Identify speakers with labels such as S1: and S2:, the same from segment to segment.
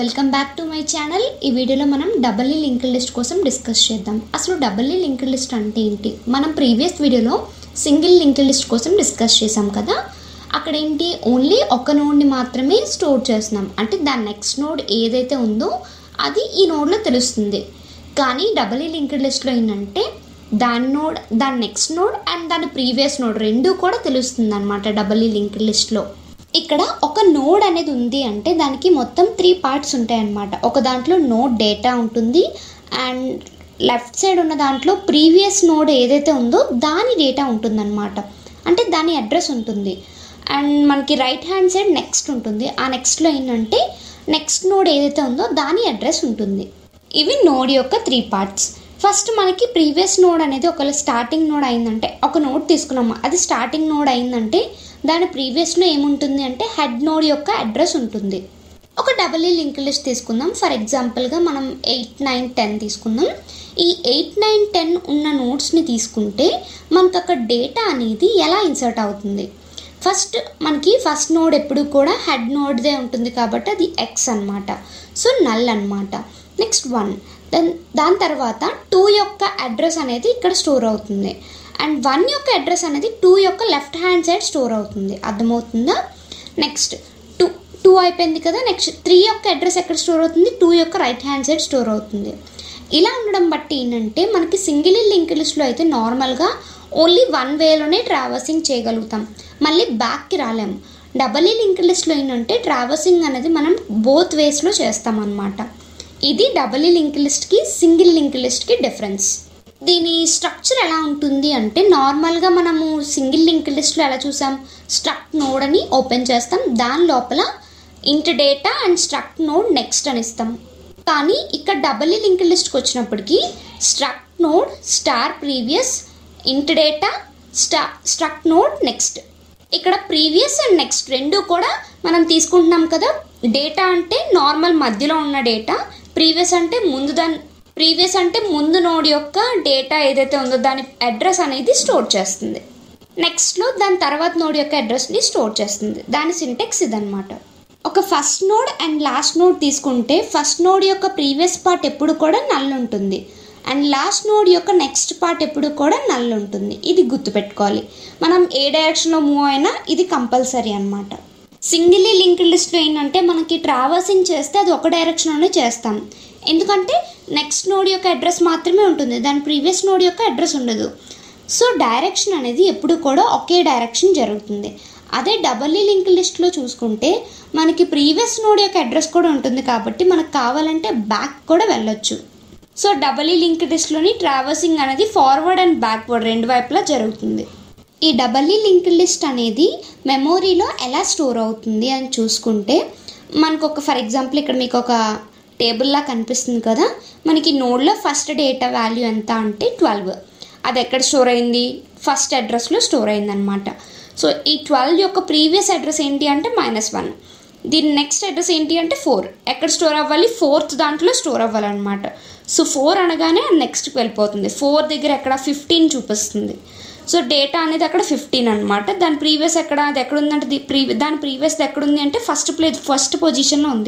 S1: welcome back to my channel ఈ వీడియోలో మనం డబల్ ఈ లింక్ లిస్ట్ కోసం డిస్కస్ చేద్దాం అసలు డబల్ ఈ లింక్ లిస్ట్ అంటే ఏంటి మనం ప్రీవియస్ వీడియోలో సింగిల్ లింక్ లిస్ట్ కోసం డిస్కస్ చేసాం కదా అక్కడ ఏంటి ఓన్లీ ఒక నోడ్ని మాత్రమే స్టోర్ చేస్తున్నాం అంటే దాని నెక్స్ట్ నోడ్ ఏదైతే ఉందో అది ఈ నోడ్లో తెలుస్తుంది కానీ డబల్ ఈ లింక్ లిస్ట్లో ఏంటంటే దాని నోడ్ దాని నెక్స్ట్ నోడ్ అండ్ దాని ప్రీవియస్ నోడ్ రెండు కూడా తెలుస్తుంది అనమాట డబల్ ఈ లింక్ లిస్ట్లో ఇక్కడ ఒక నోడ్ అనేది ఉంది అంటే దానికి మొత్తం త్రీ పార్ట్స్ ఉంటాయి అన్నమాట ఒక దాంట్లో నోడ్ డేటా ఉంటుంది అండ్ లెఫ్ట్ సైడ్ ఉన్న దాంట్లో ప్రీవియస్ నోడ్ ఏదైతే ఉందో దాని డేటా ఉంటుందన్నమాట అంటే దాని అడ్రస్ ఉంటుంది అండ్ మనకి రైట్ హ్యాండ్ సైడ్ నెక్స్ట్ ఉంటుంది ఆ నెక్స్ట్లో ఏంటంటే నెక్స్ట్ నోడ్ ఏదైతే ఉందో దాని అడ్రస్ ఉంటుంది ఇవి నోడ్ యొక్క త్రీ పార్ట్స్ ఫస్ట్ మనకి ప్రీవియస్ నోడ్ అనేది ఒకవేళ స్టార్టింగ్ నోడ్ అయిందంటే ఒక నోడ్ తీసుకున్నాము అది స్టార్టింగ్ నోడ్ అయిందంటే దాని ప్రీవియస్లో ఏముంటుంది అంటే హెడ్ నోడ్ యొక్క అడ్రస్ ఉంటుంది ఒక డబల్ ఈ లింక్ లిస్ట్ తీసుకుందాం ఫర్ ఎగ్జాంపుల్గా మనం ఎయిట్ నైన్ టెన్ తీసుకుందాం ఈ ఎయిట్ నైన్ టెన్ ఉన్న నోట్స్ని తీసుకుంటే మనకు అక్కడ డేటా అనేది ఎలా ఇన్సర్ట్ అవుతుంది ఫస్ట్ మనకి ఫస్ట్ నోడ్ ఎప్పుడు కూడా హెడ్ నోడ్దే ఉంటుంది కాబట్టి అది ఎక్స్ అనమాట సో నల్ అనమాట నెక్స్ట్ వన్ దెన్ దాని తర్వాత టూ యొక్క అడ్రస్ అనేది ఇక్కడ స్టోర్ అవుతుంది అండ్ వన్ యొక్క అడ్రస్ అనేది టూ యొక్క లెఫ్ట్ హ్యాండ్ సైడ్ స్టోర్ అవుతుంది అర్థమవుతుందా నెక్స్ట్ టూ టూ అయిపోయింది కదా నెక్స్ట్ త్రీ యొక్క అడ్రస్ ఎక్కడ స్టోర్ అవుతుంది టూ యొక్క రైట్ హ్యాండ్ సైడ్ స్టోర్ అవుతుంది ఇలా ఉండడం బట్టి ఏంటంటే మనకి సింగిల్ లింక్ లిస్ట్లో అయితే నార్మల్గా ఓన్లీ వన్ వేలోనే ట్రావర్సింగ్ చేయగలుగుతాం మళ్ళీ బ్యాక్కి రాలేము డబల్ ఈ లింక్ లిస్ట్లో ఏంటంటే ట్రావర్సింగ్ అనేది మనం బోత్ వేస్లో చేస్తాం అన్నమాట ఇది డబల్ ఈ లింక్ లిస్ట్కి సింగిల్ లింక్ లిస్ట్కి డిఫరెన్స్ దీని స్ట్రక్చర్ ఎలా ఉంటుంది అంటే నార్మల్గా మనము సింగిల్ లింక్ లిస్ట్లో ఎలా చూసాం స్ట్రక్ట్ నోడ్ అని ఓపెన్ చేస్తాం దాని లోపల int data and struct node next అని ఇస్తాం కానీ ఇక్కడ డబల్ ఈ లింక్ లిస్ట్కి వచ్చినప్పటికీ struct node star previous int data స్టా స్ట్రక్ట్ నోడ్ నెక్స్ట్ ఇక్కడ ప్రీవియస్ అండ్ నెక్స్ట్ రెండు కూడా మనం తీసుకుంటున్నాం కదా డేటా అంటే నార్మల్ మధ్యలో ఉన్న డేటా ప్రీవియస్ అంటే ముందు దాని ప్రీవియస్ అంటే ముందు నోడ్ యొక్క డేటా ఏదైతే ఉందో దాని అడ్రస్ అనేది స్టోర్ చేస్తుంది నెక్స్ట్లో దాని తర్వాత నోడ్ యొక్క అడ్రస్ని స్టోర్ చేస్తుంది దాని సింటెక్స్ ఇదనమాట ఒక first node and last node తీసుకుంటే ఫస్ట్ నోడ్ యొక్క ప్రీవియస్ పార్ట్ ఎప్పుడు కూడా నల్ ఉంటుంది అండ్ లాస్ట్ నోడ్ యొక్క నెక్స్ట్ పార్ట్ ఎప్పుడు కూడా నల్ ఉంటుంది ఇది గుర్తుపెట్టుకోవాలి మనం ఏ డైరెక్షన్లో మూవ్ అయినా ఇది కంపల్సరీ అనమాట సింగిల్లీ లింక్డ్ లిస్ట్లో ఏంటంటే మనకి ట్రావర్సింగ్ చేస్తే అది ఒక డైరెక్షన్లోనే చేస్తాం ఎందుకంటే నెక్స్ట్ నోడ్ యొక్క అడ్రస్ మాత్రమే ఉంటుంది దాని ప్రీవియస్ నోడ్ యొక్క అడ్రస్ ఉండదు సో డైరెక్షన్ అనేది ఎప్పుడు కూడా ఒకే డైరెక్షన్ జరుగుతుంది అదే డబల్ ఈ లింక్ లిస్ట్లో చూసుకుంటే మనకి ప్రీవియస్ నోడ్ యొక్క అడ్రస్ కూడా ఉంటుంది కాబట్టి మనకు కావాలంటే బ్యాక్ కూడా వెళ్ళొచ్చు సో డబల్ ఈ లింక్ లిస్ట్లోని ట్రావర్సింగ్ అనేది ఫార్వర్డ్ అండ్ బ్యాక్వర్డ్ రెండు వైపులా జరుగుతుంది ఈ డబల్ ఈ లింక్ లిస్ట్ అనేది మెమోరీలో ఎలా స్టోర్ అవుతుంది అని చూసుకుంటే మనకు ఒక ఫర్ ఎగ్జాంపుల్ ఇక్కడ మీకు ఒక టేబుల్లా కనిపిస్తుంది కదా మనకి నోడ్లో ఫస్ట్ డేటా వాల్యూ ఎంత అంటే ట్వెల్వ్ అది ఎక్కడ స్టోర్ అయింది ఫస్ట్ అడ్రస్లో స్టోర్ అయిందనమాట సో ఈ ట్వెల్వ్ యొక్క ప్రీవియస్ అడ్రస్ ఏంటి అంటే మైనస్ వన్ దీని నెక్స్ట్ అడ్రస్ ఏంటి అంటే ఫోర్ ఎక్కడ స్టోర్ అవ్వాలి ఫోర్త్ దాంట్లో స్టోర్ అవ్వాలన్నమాట సో ఫోర్ అనగానే నెక్స్ట్కి వెళ్ళిపోతుంది ఫోర్ దగ్గర ఎక్కడ ఫిఫ్టీన్ చూపిస్తుంది సో డేటా అనేది అక్కడ ఫిఫ్టీన్ అనమాట దాని ప్రీవియస్ ఎక్కడ అది ఎక్కడ ఉందంటే ది ప్రీ దాని ప్రీవియస్ ఎక్కడ ఉంది అంటే ఫస్ట్ ప్లేస్ ఫస్ట్ పొజిషన్లో ఉంది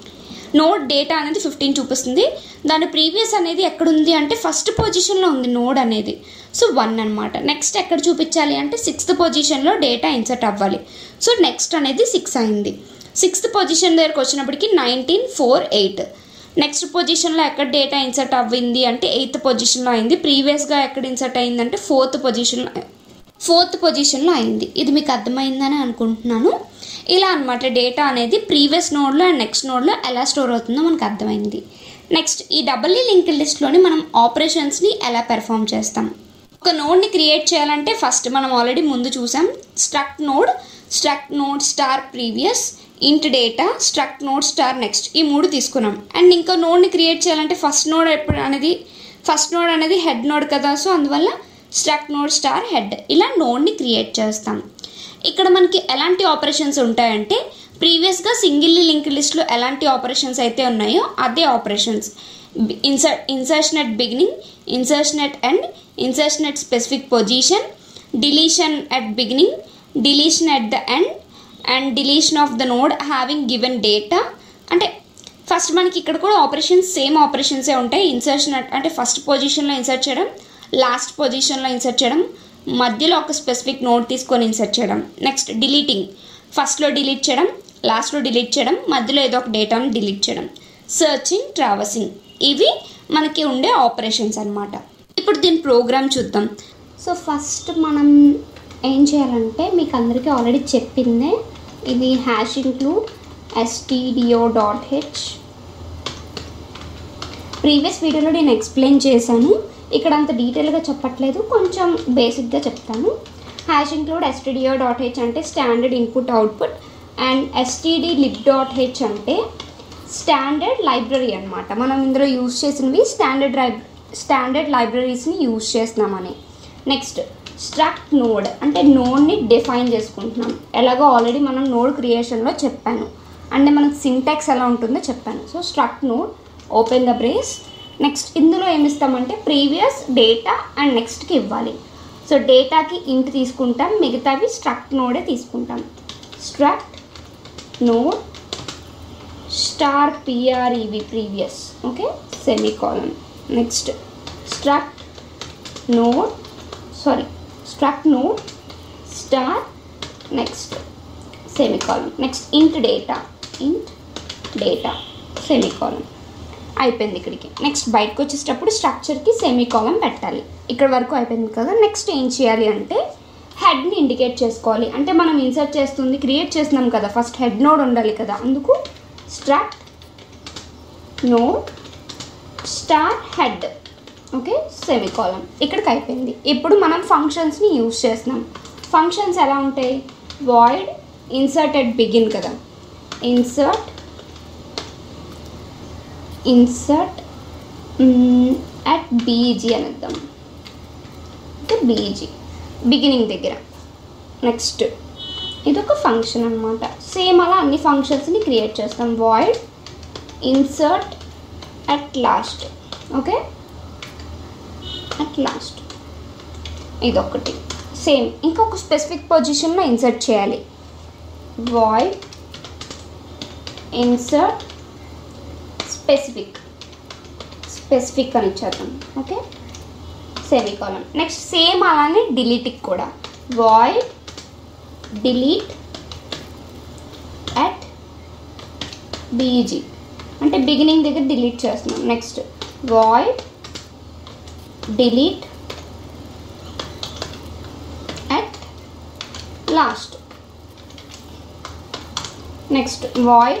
S1: నోడ్ డేటా అనేది ఫిఫ్టీన్ చూపిస్తుంది దాని ప్రీవియస్ అనేది ఎక్కడుంది అంటే ఫస్ట్ పొజిషన్లో ఉంది నోడ్ అనేది సో వన్ అనమాట నెక్స్ట్ ఎక్కడ చూపించాలి అంటే సిక్స్త్ పొజిషన్లో డేటా ఇన్సర్ట్ అవ్వాలి సో నెక్స్ట్ అనేది సిక్స్ అయింది సిక్స్త్ పొజిషన్ దగ్గరకు వచ్చినప్పటికి నైన్టీన్ ఫోర్ ఎయిట్ నెక్స్ట్ పొజిషన్లో ఎక్కడ డేటా ఇన్సర్ట్ అవ్వింది అంటే ఎయిత్ పొజిషన్లో అయింది ప్రీవియస్గా ఎక్కడ ఇన్సర్ట్ అయిందంటే ఫోర్త్ పొజిషన్లో ఫోర్త్ పొజిషన్లో అయింది ఇది మీకు అర్థమైందని అనుకుంటున్నాను ఇలా అనమాట డేటా అనేది ప్రీవియస్ నోడ్లో అండ్ నెక్స్ట్ నోడ్లో ఎలా స్టోర్ అవుతుందో మనకు అర్థమైంది నెక్స్ట్ ఈ డబుల్ ఈ లింక్ లిస్ట్లోని మనం ఆపరేషన్స్ని ఎలా పెర్ఫామ్ చేస్తాం ఒక నోడ్ని క్రియేట్ చేయాలంటే ఫస్ట్ మనం ఆల్రెడీ ముందు చూసాం struct node struct node star previous int data struct node star next ఈ మూడు తీసుకున్నాం అండ్ ఇంకో నోడ్ని క్రియేట్ చేయాలంటే ఫస్ట్ నోడ్ ఎప్పుడు అనేది ఫస్ట్ నోడ్ అనేది హెడ్ నోడ్ కదా సో అందువల్ల స్ట్రక్ట్ నోడ్ స్టార్ హెడ్ ఇలా నోడ్ని క్రియేట్ చేస్తాం ఇక్కడ మనకి ఎలాంటి ఆపరేషన్స్ ఉంటాయంటే ప్రీవియస్గా సింగిల్ లింక్ లిస్ట్లో ఎలాంటి ఆపరేషన్స్ అయితే ఉన్నాయో అదే ఆపరేషన్స్ ఇన్సర్ insertion at beginning insertion at end insertion at specific position deletion at beginning deletion at the end and deletion of the node having given data అంటే
S2: ఫస్ట్ మనకి ఇక్కడ కూడా ఆపరేషన్స్ సేమ్ ఆపరేషన్సే ఉంటాయి ఇన్సర్షన్ అంటే ఫస్ట్ పొజిషన్లో insert చేయడం last పొజిషన్లో insert చేయడం మధ్యలో ఒక స్పెసిఫిక్ నోట్ తీసుకొని ఇన్సర్ట్ చేయడం నెక్స్ట్ డిలీటింగ్ ఫస్ట్లో డిలీట్ చేయడం లాస్ట్లో డిలీట్ చేయడం మధ్యలో ఏదో ఒక డేటాను డిలీట్ చేయడం సర్చింగ్ ట్రావెసింగ్ ఇవి మనకి ఉండే ఆపరేషన్స్ అన్నమాట ఇప్పుడు దీని ప్రోగ్రామ్ చూద్దాం
S1: సో ఫస్ట్ మనం ఏం చేయాలంటే మీకు అందరికీ ఆల్రెడీ చెప్పిందే ఇది hash include STDIO dot H previous వీడియోలో నేను ఎక్స్ప్లెయిన్ చేశాను ఇక్కడ అంత డీటెయిల్గా చెప్పట్లేదు కొంచెం బేసిక్గా చెప్తాను hash include STDIO dot H అంటే standard input output and STD lib dot H అంటే స్టాండర్డ్ లైబ్రరీ అనమాట మనం ఇందులో యూజ్ చేసినవి స్టాండర్డ్ లైబ్ స్టాండర్డ్ లైబ్రరీస్ని యూజ్ చేస్తున్నామని నెక్స్ట్ స్ట్రక్ట్ నోడ్ అంటే నోడ్ని డిఫైన్ చేసుకుంటున్నాం ఎలాగో ఆల్రెడీ మనం నోడ్ క్రియేషన్లో చెప్పాను అంటే మనకు సింటాక్స్ ఎలా ఉంటుందో చెప్పాను so struct node open the brace next ఇందులో ఏమి ఇస్తామంటే ప్రీవియస్ డేటా అండ్ నెక్స్ట్కి ఇవ్వాలి సో డేటాకి ఇంట్ తీసుకుంటాం మిగతావి స్ట్రక్ట్ నోడే తీసుకుంటాం struct node star P R E V previous okay semicolon next struct node sorry struct node star next semicolon next int data int data semicolon అయిపోయింది ఇక్కడికి నెక్స్ట్ బయటకు వచ్చేటప్పుడు స్ట్రక్చర్కి సెమీకాలన్ పెట్టాలి ఇక్కడ వరకు అయిపోయింది కదా నెక్స్ట్ ఏం చేయాలి అంటే హెడ్ని ఇండికేట్ చేసుకోవాలి అంటే మనం ఇన్సర్ట్ చేస్తుంది క్రియేట్ చేస్తున్నాం కదా ఫస్ట్ హెడ్ నోడ్ ఉండాలి కదా అందుకు struct node star head okay semicolon ఇక్కడికి అయిపోయింది ఇప్పుడు మనం ఫంక్షన్స్ని యూజ్ చేస్తున్నాం ఫంక్షన్స్ ఎలా ఉంటాయి వాయిడ్ ఇన్సర్ట్ ఎట్ బిగిన్ కదా ఇన్సర్ట్ ఇన్సర్ట్ అట్ బీజీ అనేద్దాం ఓకే బీజీ బిగినింగ్ దగ్గర నెక్స్ట్ ఇది ఒక ఫంక్షన్ అనమాట సేమ్ అలా అన్ని ఫంక్షన్స్ని క్రియేట్ చేస్తాం void insert at last okay at last ఇదొకటి సేమ్ ఇంకొక స్పెసిఫిక్ పొజిషన్లో ఇన్సర్ట్ చేయాలి వాయిడ్ ఇన్సర్ట్ స్పెసిఫిక్ స్పెసిఫిక్ అని ఇచ్చేద్దాం ఓకే సెమీకాలం నెక్స్ట్ సేమ్ అలానే డిలీట్కి కూడా వాయిడ్ డిలీట్ అట్ బీజీ అంటే బిగినింగ్ దగ్గర డిలీట్ చేస్తున్నాం next void delete at last next void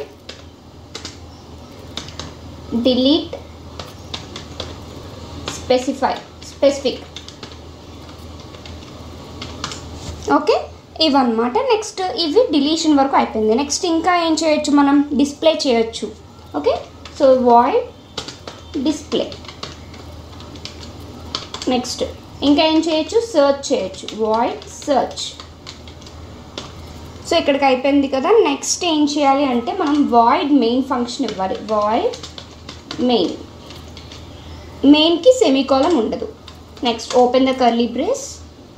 S1: delete specify specific okay ఇవన్నమాట నెక్స్ట్ ఇవి డిలీషన్ వరకు అయిపోయింది నెక్స్ట్ ఇంకా ఏం చేయొచ్చు మనం డిస్ప్లే చేయొచ్చు okay so void display next ఇంకా ఏం చేయొచ్చు సర్చ్ చేయొచ్చు వాయిడ్ సర్చ్ సో ఇక్కడికి అయిపోయింది కదా నెక్స్ట్ ఏం చేయాలి అంటే మనం వాయిడ్ మెయిన్ ఫంక్షన్ ఇవ్వాలి వాయిడ్ మెయిన్ మెయిన్కి సెమీకాలం ఉండదు next open the curly brace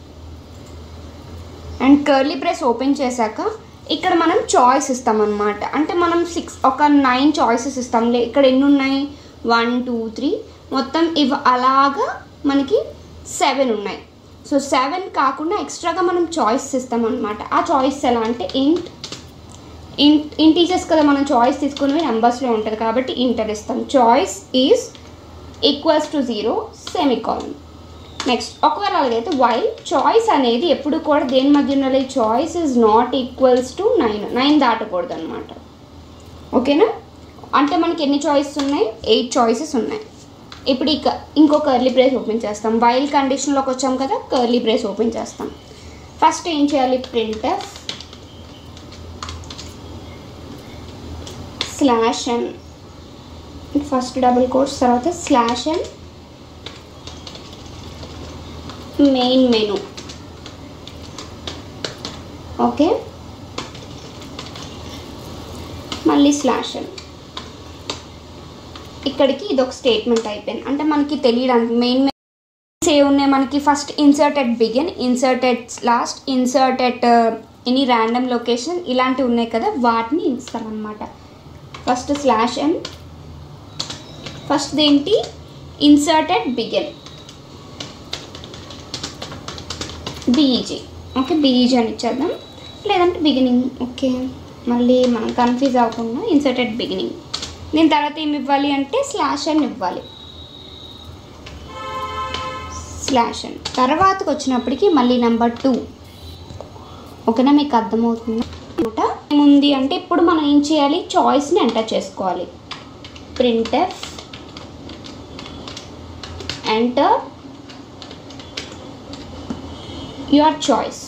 S1: and curly brace open చేశాక ఇక్కడ మనం చాయిస్ ఇస్తామన్నమాట అంటే మనం సిక్స్ ఒక నైన్ చాయిసెస్ ఇస్తాంలే ఇక్కడ ఎన్ని ఉన్నాయి వన్ టూ త్రీ మొత్తం ఇవి అలాగా మనకి సెవెన్ ఉన్నాయి సో సెవెన్ కాకుండా ఎక్స్ట్రాగా మనం చాయిస్ ఇస్తామన్నమాట ఆ చాయిస్ ఎలా అంటే ఇంట్ ఇంట్ ఇంటీజర్స్ కదా మనం చాయిస్ తీసుకునేవి నెంబర్స్లో ఉంటుంది కాబట్టి ఇంటర్ ఇస్తాం choice is equals to zero semicolon next ఒకవేళ అలాగైతే వైల్ చాయిస్ అనేది ఎప్పుడు కూడా దేని మధ్య ఉండాలి choice is not equals to nine nine దాటకూడదు అనమాట ఓకేనా అంటే మనకి ఎన్ని చాయిసెస్ ఉన్నాయి ఎయిట్ చాయిసెస్ ఉన్నాయి ఇప్పుడు ఇక ఇంకో కర్లీ బ్రేస్ ఓపెన్ చేస్తాం వైల్ కండిషన్లోకి వచ్చాం కదా కర్లీ బ్రేస్ ఓపెన్ చేస్తాం ఫస్ట్ ఏం చేయాలి printf slash n first double quotes తర్వాత slash n main menu okay మళ్ళీ స్లాష్ ఎన్ ఇక్కడికి ఇది ఒక స్టేట్మెంట్ అయిపోయింది అంటే మనకి తెలియడానికి మెయిన్ ఏ ఉన్నాయి మనకి first insert at begin insert at last insert at any random location ఇలాంటివి ఉన్నాయి కదా వాటిని ఇస్తామన్నమాట ఫస్ట్ స్లాష్ ఎన్
S2: ఫస్ట్ ఏంటి inserted begin BEG okay BEG అని ఇచ్చేద్దాం లేదంటే బిగినింగ్ ఓకే మళ్ళీ మనం కన్ఫ్యూజ్ అవ్వకుండా ఇన్సర్టెడ్ బిగినింగ్ దీని తర్వాత ఏమి ఇవ్వాలి అంటే స్లాష్ అని ఇవ్వాలి స్లాష్ అని తర్వాతకి వచ్చినప్పటికి మళ్ళీ నెంబర్ టూ ఓకేనా మీకు అర్థమవుతుంది అనమాట ఏముంది అంటే ఇప్పుడు మనం ఏం చేయాలి చాయిస్ని ఎంటర్ చేసుకోవాలి printf enter your choice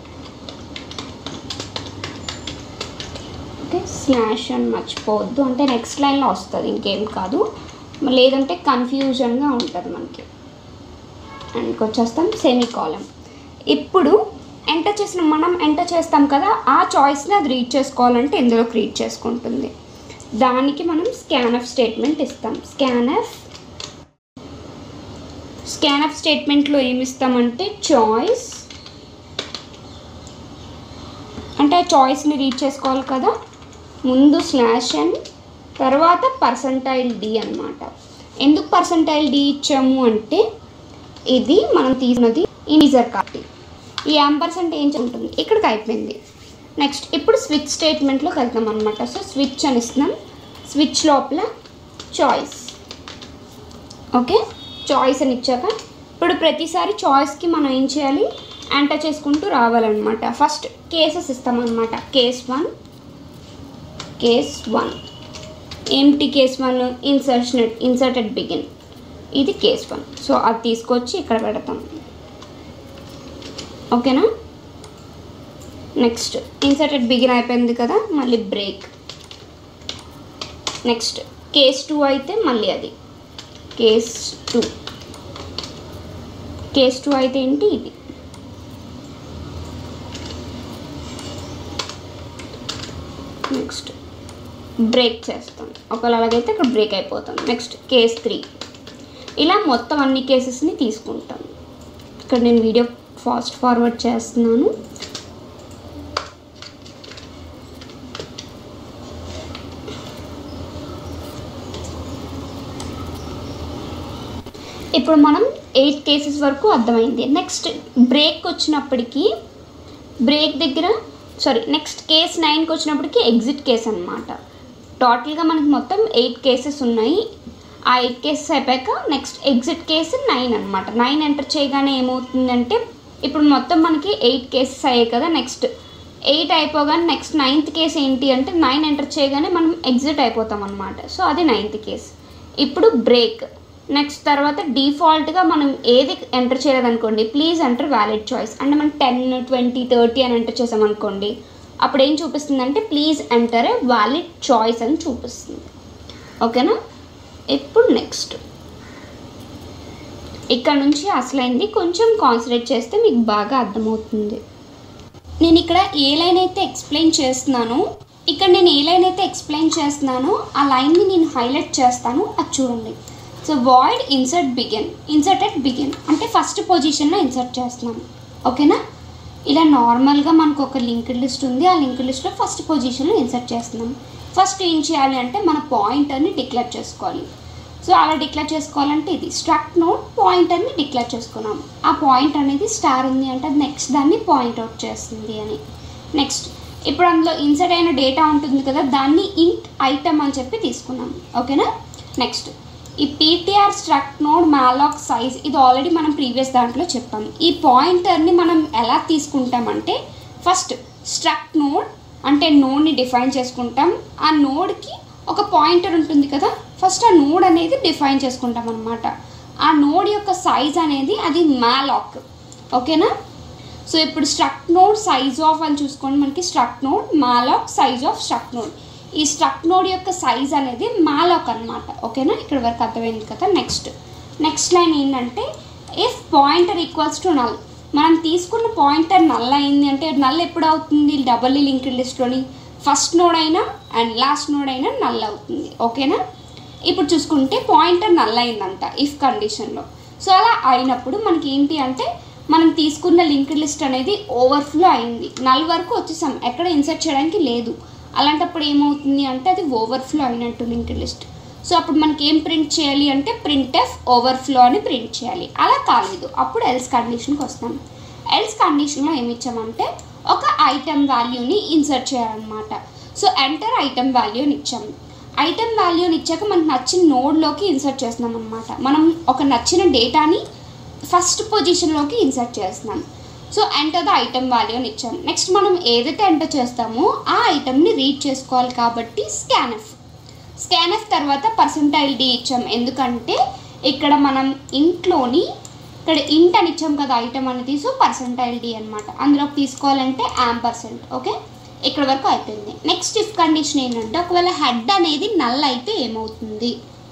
S2: okay slash అని మర్చిపోవద్దు అంటే నెక్స్ట్ లైన్లో వస్తుంది ఇంకేం కాదు లేదంటే కన్ఫ్యూజన్గా ఉంటుంది మనకి అండ్ వచ్చేస్తాం సెమీ కాలం ఇప్పుడు ఎంటర్ చేసిన మనం ఎంటర్ చేస్తాం కదా ఆ చాయిస్ని అది రీడ్ చేసుకోవాలంటే ఇందులో క్రియేట్ చేసుకుంటుంది దానికి మనం స్కాన్ఎఫ్ స్టేట్మెంట్ ఇస్తాం స్కాన్ఎఫ్ స్కాన్ఎఫ్ స్టేట్మెంట్లో ఏమి ఇస్తామంటే చాయిస్ అంటే ఆ చాయిస్ని రీడ్ చేసుకోవాలి కదా ముందు స్లాష్ అని తర్వాత పర్సంటైల్ డి అనమాట ఎందుకు పర్సంటైల్ డి ఇచ్చాము అంటే ఇది మనం తీసుకున్నది ఇనిజర్ కాబట్టి ఈ యాంపర్సెంట్ ఏం ఉంటుంది ఇక్కడికి అయిపోయింది నెక్స్ట్ ఇప్పుడు స్విచ్ స్టేట్మెంట్లోకి వెళ్తాం అనమాట సో స్విచ్ అని ఇస్తున్నాం స్విచ్ లోపల చాయిస్ ఓకే చాయిస్ అని ఇచ్చాక ఇప్పుడు ప్రతిసారి చాయిస్కి మనం ఏం చేయాలి ఎంటర్ చేసుకుంటూ రావాలన్నమాట ఫస్ట్ కేసెస్ ఇస్తామన్నమాట కేస్ వన్ కేస్ వన్ ఏంటి case one insertion inserted begin ఇది కేస్ వన్ సో అది తీసుకొచ్చి ఇక్కడ పెడతాం ఓకేనా నెక్స్ట్ ఇన్సర్టెడ్ బిగిన్ అయిపోయింది కదా మళ్ళీ బ్రేక్ నెక్స్ట్ కేస్ టూ అయితే మళ్ళీ అది కేస్ టూ కేస్ టూ అయితే ఏంటి ఇది నెక్స్ట్ బ్రేక్ చేస్తాం ఒకవేళ అలాగైతే ఇక్కడ బ్రేక్ అయిపోతాం నెక్స్ట్ కేస్ త్రీ ఇలా మొత్తం అన్ని కేసెస్ని తీసుకుంటాం ఇక్కడ నేను వీడియో ఫాస్ట్ ఫార్వర్డ్ చేస్తున్నాను ఇప్పుడు మనం ఎయిట్ కేసెస్ వరకు అర్థమైంది నెక్స్ట్ బ్రేక్ వచ్చినప్పటికీ బ్రేక్ దగ్గర సారీ నెక్స్ట్ కేస్ నైన్కి వచ్చినప్పటికి ఎగ్జిట్ కేస్ అనమాట టోటల్గా మనకి మొత్తం ఎయిట్ కేసెస్ ఉన్నాయి ఆ ఎయిట్ కేసెస్ అయిపోయాక నెక్స్ట్ ఎగ్జిట్ కేసు నైన్ అనమాట నైన్ ఎంటర్ చేయగానే ఏమవుతుందంటే ఇప్పుడు మొత్తం మనకి ఎయిట్ కేసెస్ అయ్యాయి కదా నెక్స్ట్ ఎయిట్ అయిపోగానే నెక్స్ట్ నైన్త్ కేసు ఏంటి అంటే నైన్ ఎంటర్ చేయగానే మనం ఎగ్జిట్ అయిపోతాం అనమాట సో అది నైన్త్ కేస్ ఇప్పుడు బ్రేక్ నెక్స్ట్ తర్వాత డిఫాల్ట్గా మనం ఏది ఎంటర్ చేయలేదనుకోండి ప్లీజ్ ఎంటర్ వ్యాలిడ్ చాయిస్ అంటే మనం టెన్ ట్వంటీ థర్టీ అని ఎంటర్ చేసామనుకోండి అప్పుడు ఏం చూపిస్తుంది అంటే please enter a valid choice అని చూపిస్తుంది ఓకేనా ఇప్పుడు నెక్స్ట్ ఇక్కడ నుంచి అసలైంది కొంచెం కాన్సన్ట్రేట్ చేస్తే మీకు బాగా అర్థమవుతుంది నేను ఇక్కడ ఏ లైన్ అయితే ఎక్స్ప్లెయిన్ చేస్తున్నానో ఇక్కడ నేను ఏ లైన్ అయితే ఎక్స్ప్లెయిన్ చేస్తున్నానో ఆ లైన్ని నేను హైలైట్ చేస్తాను అది చూడండి so void insert begin inserted begin అంటే ఫస్ట్ పొజిషన్లో ఇన్సర్ట్ చేస్తున్నాం ఓకేనా ఇలా నార్మల్గా మనకు ఒక లింక్డ్ లిస్ట్ ఉంది ఆ లింక్డ్ లిస్ట్లో ఫస్ట్ పొజిషన్లో ఇన్సర్ట్ చేస్తున్నాం ఫస్ట్ ఏం చేయాలి అంటే మన పాయింటర్ని డిక్లేర్ చేసుకోవాలి సో అలా డిక్లేర్ చేసుకోవాలంటే ఇది స్ట్రక్ట్ నోట్ పాయింటర్ని డిక్లేర్ చేసుకున్నాం ఆ పాయింట్ అనేది స్టార్ ఉంది అంటే అది నెక్స్ట్ దాన్ని పాయింట్ అవుట్ చేస్తుంది అని నెక్స్ట్ ఇప్పుడు అందులో ఇన్సర్ట్ అయిన డేటా ఉంటుంది కదా దాన్ని ఇంట్ ఐటమ్ అని చెప్పి తీసుకున్నాం ఓకేనా నెక్స్ట్ ఈ PTR struct node malloc size ఇది ఆల్రెడీ మనం ప్రీవియస్ దాంట్లో చెప్పాం ఈ పాయింటర్ని మనం ఎలా తీసుకుంటామంటే ఫస్ట్ స్ట్రక్ట్ నోడ్ అంటే నోడ్ని డిఫైన్ చేసుకుంటాం ఆ నోడ్కి ఒక పాయింటర్ ఉంటుంది కదా ఫస్ట్ ఆ నోడ్ అనేది డిఫైన్ చేసుకుంటాం అనమాట ఆ నోడ్ యొక్క సైజ్ అనేది అది మ్యాలాక్ ఓకేనా సో ఇప్పుడు స్ట్రక్ట్ నోడ్ సైజ్ ఆఫ్ అని చూసుకోండి మనకి struct node malloc size of struct node ఈ స్ట్రక్ట్ నోడ్ యొక్క సైజ్ అనేది మాలాక్ అనమాట ఓకేనా ఇక్కడ వరకు అర్థమైంది కదా నెక్స్ట్ నెక్స్ట్ లైన్ ఏంటంటే if pointer equals to null మనం తీసుకున్న పాయింటర్ నల్ అయింది అంటే నల్ ఎప్పుడు అవుతుంది డబల్ లింక్డ్ లిస్ట్లోని ఫస్ట్ నోడ్ అయినా అండ్ లాస్ట్ నోడ్ అయినా నల్ అవుతుంది ఓకేనా ఇప్పుడు చూసుకుంటే పాయింటర్ నల్ అయిందంట ఇఫ్ కండిషన్లో సో అలా అయినప్పుడు మనకి ఏంటి అంటే మనం తీసుకున్న లింక్డ్ లిస్ట్ అనేది ఓవర్ఫ్లో అయింది నల్ వరకు వచ్చేసాం ఎక్కడ ఇన్సర్ట్ చేయడానికి లేదు అలాంటప్పుడు ఏమవుతుంది అంటే అది ఓవర్ఫ్లో అయినట్టు లింక్డ్ లిస్ట్ సో అప్పుడు మనకి ఏం ప్రింట్ చేయాలి అంటే ప్రింట్ ఎఫ్ ఓవర్ఫ్లో అని ప్రింట్ చేయాలి అలా కాలేదు అప్పుడు ఎల్స్ కండిషన్కి వస్తాం ఎల్స్ కండిషన్లో ఏమి ఇచ్చామంటే ఒక ఐటమ్ వాల్యూని ఇన్సర్ట్ చేయాలన్నమాట సో ఎంటర్ ఐటమ్ వాల్యూని ఇచ్చాం ఐటమ్ వాల్యూని ఇచ్చాక మనకు నచ్చిన నోడ్లోకి ఇన్సర్ట్ చేస్తున్నాం అనమాట మనం ఒక నచ్చిన డేటాని ఫస్ట్ పొజిషన్లోకి ఇన్సర్ట్ చేస్తున్నాం so enter the item value అని ఇచ్చాం నెక్స్ట్ మనం ఏదైతే ఎంటర్ చేస్తామో ఆ ఐటమ్ని రీడ్ చేసుకోవాలి కాబట్టి స్కానఫ్ స్కానఫ్ తర్వాత పర్సంటైల్ డి ఇచ్చాం ఎందుకంటే ఇక్కడ మనం ఇంట్లోని ఇక్కడ ఇంట్ అని ఇచ్చాం కదా ఐటమ్ అనేది సో పర్సంటైల్ డి అనమాట అందులోకి తీసుకోవాలంటే యామ్ పర్సెంట్ ఓకే ఇక్కడ వరకు అయిపోయింది నెక్స్ట్ ఇఫ్ కండిషన్ ఏంటంటే ఒకవేళ హెడ్ అనేది నల్ అయితే ఏమవుతుంది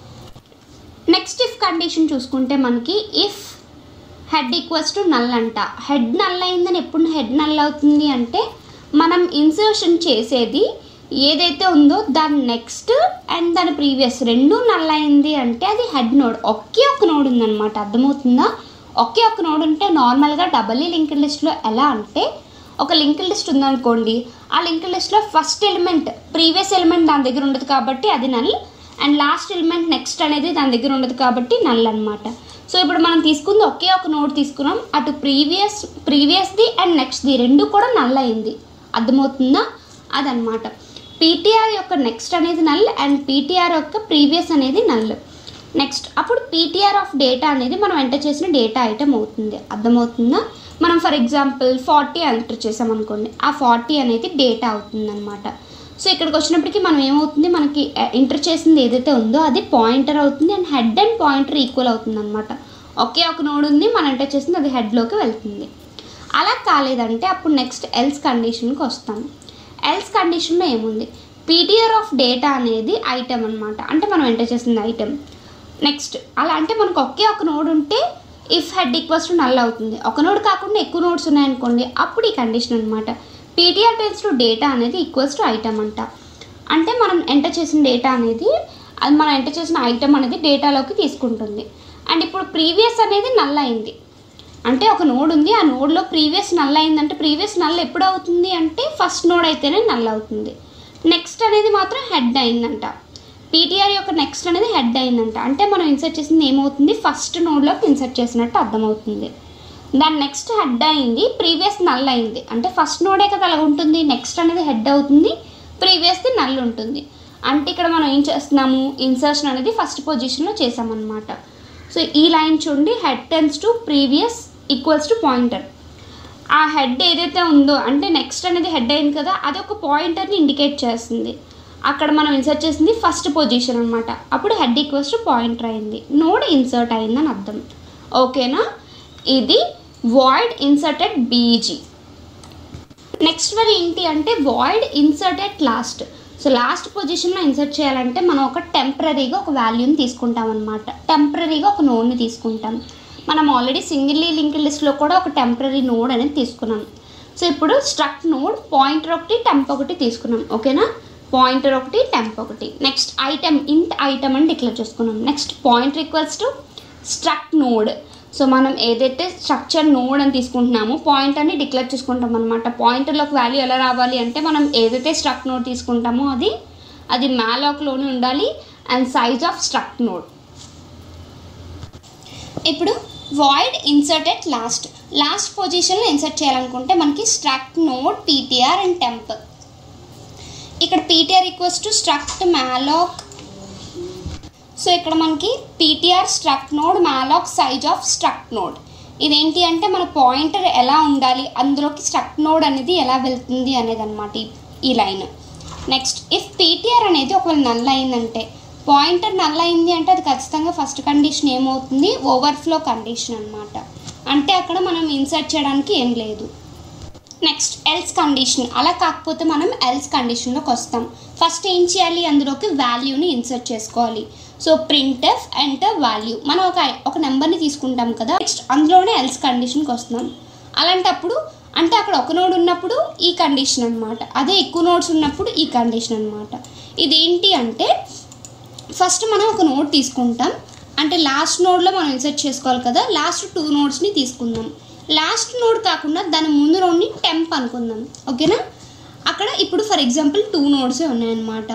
S2: నెక్స్ట్ ఇఫ్ కండిషన్ చూసుకుంటే మనకి if head equals to null అంట హెడ్ నల్ అయిందని ఎప్పుడు హెడ్ నల్ అవుతుంది అంటే మనం ఇన్సర్షన్ చేసేది ఏదైతే ఉందో దాని నెక్స్ట్ అండ్ దాని ప్రీవియస్ రెండు నల్ అయింది అంటే అది హెడ్ నోడ్ ఒకే ఒక నోడ్ ఉందన్నమాట అర్థమవుతుందా ఒకే ఒక నోడ్ ఉంటే నార్మల్గా డబల్ లింక్డ్ లిస్ట్లో ఎలా అంటే ఒక లింక్ లిస్ట్ ఉందనుకోండి ఆ లింక్ లిస్ట్లో ఫస్ట్ ఎలిమెంట్ ప్రీవియస్ ఎలిమెంట్ దాని దగ్గర ఉండదు కాబట్టి అది null and last element next అనేది దాని దగ్గర ఉండదు కాబట్టి నల్ అనమాట సో ఇప్పుడు మనం తీసుకుంది ఒకే ఒక నోడ్ తీసుకున్నాం అటు ప్రీవియస్ ప్రీవియస్ది అండ్ నెక్స్ట్ది రెండు కూడా నల్ అయింది అర్థమవుతుందా అదనమాట పీటీఆర్ యొక్క నెక్స్ట్ అనేది నల్ అండ్ పీటీఆర్ యొక్క ప్రీవియస్ అనేది నల్ నెక్స్ట్ అప్పుడు పీటీఆర్ ఆఫ్ డేటా అనేది మనం ఎంటర్ చేసిన డేటా ఐటమ్ అవుతుంది అర్థమవుతుందా మనం ఫర్ ఎగ్జాంపుల్ ఫార్టీ ఎంటర్ చేసాం అనుకోండి ఆ ఫార్టీ అనేది డేటా అవుతుంది అనమాట సో ఇక్కడికి వచ్చినప్పటికీ మనం ఏమవుతుంది మనకి ఎంటర్ చేసింది ఏదైతే ఉందో అది పాయింటర్ అవుతుంది and head and pointer equal అవుతుంది అనమాట ఒకే ఒక నోడ్ ఉంది మనం ఎంటర్ చేసింది అది హెడ్లోకి వెళ్తుంది అలా కాలేదంటే అప్పుడు నెక్స్ట్ ఎల్స్ కండిషన్కి వస్తాం ఎల్స్ కండిషన్లో ఏముంది పీటీఆర్ ఆఫ్ డేటా అనేది ఐటమ్ అనమాట అంటే మనం ఎంటర్ చేసింది ఐటమ్ నెక్స్ట్ అలా అంటే మనకు ఒకే ఒక నోడ్ ఉంటే if head equals to null అవుతుంది ఒక నోడ్ కాకుండా ఎక్కువ నోడ్స్ ఉన్నాయనుకోండి అప్పుడు ఈ కండిషన్ అనమాట పీటీఆర్ టెన్స్ టు డేటా అనేది ఈక్వల్స్ టు ఐటమ్ అంట అంటే మనం ఎంటర్ చేసిన డేటా అనేది అది మనం ఎంటర్ చేసిన ఐటమ్ అనేది డేటాలోకి తీసుకుంటుంది అండ్ ఇప్పుడు ప్రీవియస్ అనేది నల్ అయింది అంటే ఒక నోడ్ ఉంది ఆ నోడ్లో ప్రీవియస్ నల్ అయిందంటే ప్రీవియస్ నల్ ఎప్పుడు అవుతుంది అంటే ఫస్ట్ నోడ్ అయితేనే నల్ అవుతుంది నెక్స్ట్ అనేది మాత్రం హెడ్ అయిందంట పీటీఆర్ యొక్క నెక్స్ట్ అనేది హెడ్ అయిందంట అంటే మనం ఇన్సర్ట్ చేసింది ఏమవుతుంది ఫస్ట్ నోడ్లోకి ఇన్సర్ట్ చేసినట్టు అర్థమవుతుంది దాని నెక్స్ట్ హెడ్ అయింది ప్రీవియస్ నల్ అయింది అంటే ఫస్ట్ నోడే కదా అలా ఉంటుంది నెక్స్ట్ అనేది హెడ్ అవుతుంది ప్రీవియస్ది నల్ ఉంటుంది అంటే ఇక్కడ మనం ఏం చేస్తున్నాము ఇన్సర్షన్ అనేది ఫస్ట్ పొజిషన్లో చేసామన్నమాట సో ఈ లైన్ చూడండి head tends to previous equals to pointer ఆ హెడ్ ఏదైతే ఉందో అంటే నెక్స్ట్ అనేది హెడ్ అయింది కదా అది ఒక పాయింటర్ని ఇండికేట్ చేస్తుంది అక్కడ మనం ఇన్సర్ట్ చేసింది ఫస్ట్ పొజిషన్ అనమాట అప్పుడు హెడ్ ఈక్వల్స్ టు పాయింటర్ అయింది నోడ్ ఇన్సర్ట్ అయిందని అర్థం ఓకేనా ఇది void inserted BG next one ఏంటి అంటే void inserted last so last పొజిషన్లో ఇన్సర్ట్ చేయాలంటే మనం ఒక టెంపరీగా ఒక వాల్యూని తీసుకుంటాం అనమాట టెంపరీగా ఒక నోడ్ని తీసుకుంటాం మనం ఆల్రెడీ సింగిల్లీ లింక్ లిస్ట్లో కూడా ఒక టెంపరీ నోడ్ అనేది తీసుకున్నాం సో ఇప్పుడు స్ట్రక్ట్ నోడ్ పాయింటర్ ఒకటి టెంప్ ఒకటి తీసుకున్నాం ఓకేనా పాయింటర్ ఒకటి టెంప్ ఒకటి నెక్స్ట్ ఐటమ్ ఇంట్ ఐటమ్ అని డిక్లేర్ చేసుకున్నాం next pointer equals to struct node so మనం ఏదైతే స్ట్రక్చర్ నోడ్ అని తీసుకుంటున్నామో పాయింట్ అని డిక్లేర్ చేసుకుంటాం అనమాట పాయింటర్లోకి వాల్యూ ఎలా రావాలి అంటే మనం ఏదైతే స్ట్రక్ట్ నోడ్ తీసుకుంటామో అది అది మ్యాలాక్లోనే ఉండాలి and size of struct node ఇప్పుడు వాయిడ్ ఇన్సర్టెడ్ లాస్ట్ లాస్ట్ పొజిషన్లో ఇన్సర్ట్ చేయాలనుకుంటే మనకి struct node PTR and temp ఇక్కడ PTR equals to struct malloc so ఇక్కడ మనకి PTR struct node malloc size of struct node ఇదేంటి అంటే మన పాయింటర్ ఎలా ఉండాలి అందులోకి స్ట్రక్ట్ నోడ్ అనేది ఎలా వెళ్తుంది అనేది అనమాట ఈ లైన్ నెక్స్ట్ ఇఫ్ పీటీఆర్ అనేది ఒకవేళ నల్ అయిందంటే పాయింటర్ నల్ అయింది అంటే అది ఖచ్చితంగా ఫస్ట్ కండిషన్ ఏమవుతుంది ఓవర్ఫ్లో కండిషన్ అనమాట అంటే అక్కడ మనం ఇన్సర్ట్ చేయడానికి ఏం లేదు నెక్స్ట్ ఎల్స్ కండిషన్ అలా కాకపోతే మనం ఎల్స్ కండిషన్లోకి వస్తాం ఫస్ట్ ఏం చేయాలి అందులోకి వాల్యూని ఇన్సర్ట్ చేసుకోవాలి so print F enter value మనం ఒక ఒక నెంబర్ని తీసుకుంటాం కదా నెక్స్ట్ అందులోనే ఎల్స్ కండిషన్కి వస్తున్నాం అలాంటప్పుడు అంటే అక్కడ ఒక నోడ్ ఉన్నప్పుడు ఈ కండిషన్ అనమాట అదే ఎక్కువ నోడ్స్ ఉన్నప్పుడు ఈ కండిషన్ అనమాట ఇదేంటి అంటే ఫస్ట్ మనం ఒక నోడ్ తీసుకుంటాం అంటే లాస్ట్ నోడ్లో మనం ఇన్సర్ట్ చేసుకోవాలి కదా లాస్ట్ టూ నోడ్స్ని తీసుకుందాం లాస్ట్ నోడ్ కాకుండా దాని ముందు నోడ్ని టెంప్ అనుకుందాం ఓకేనా అక్కడ ఇప్పుడు ఫర్ ఎగ్జాంపుల్ టూ నోడ్సే ఉన్నాయన్నమాట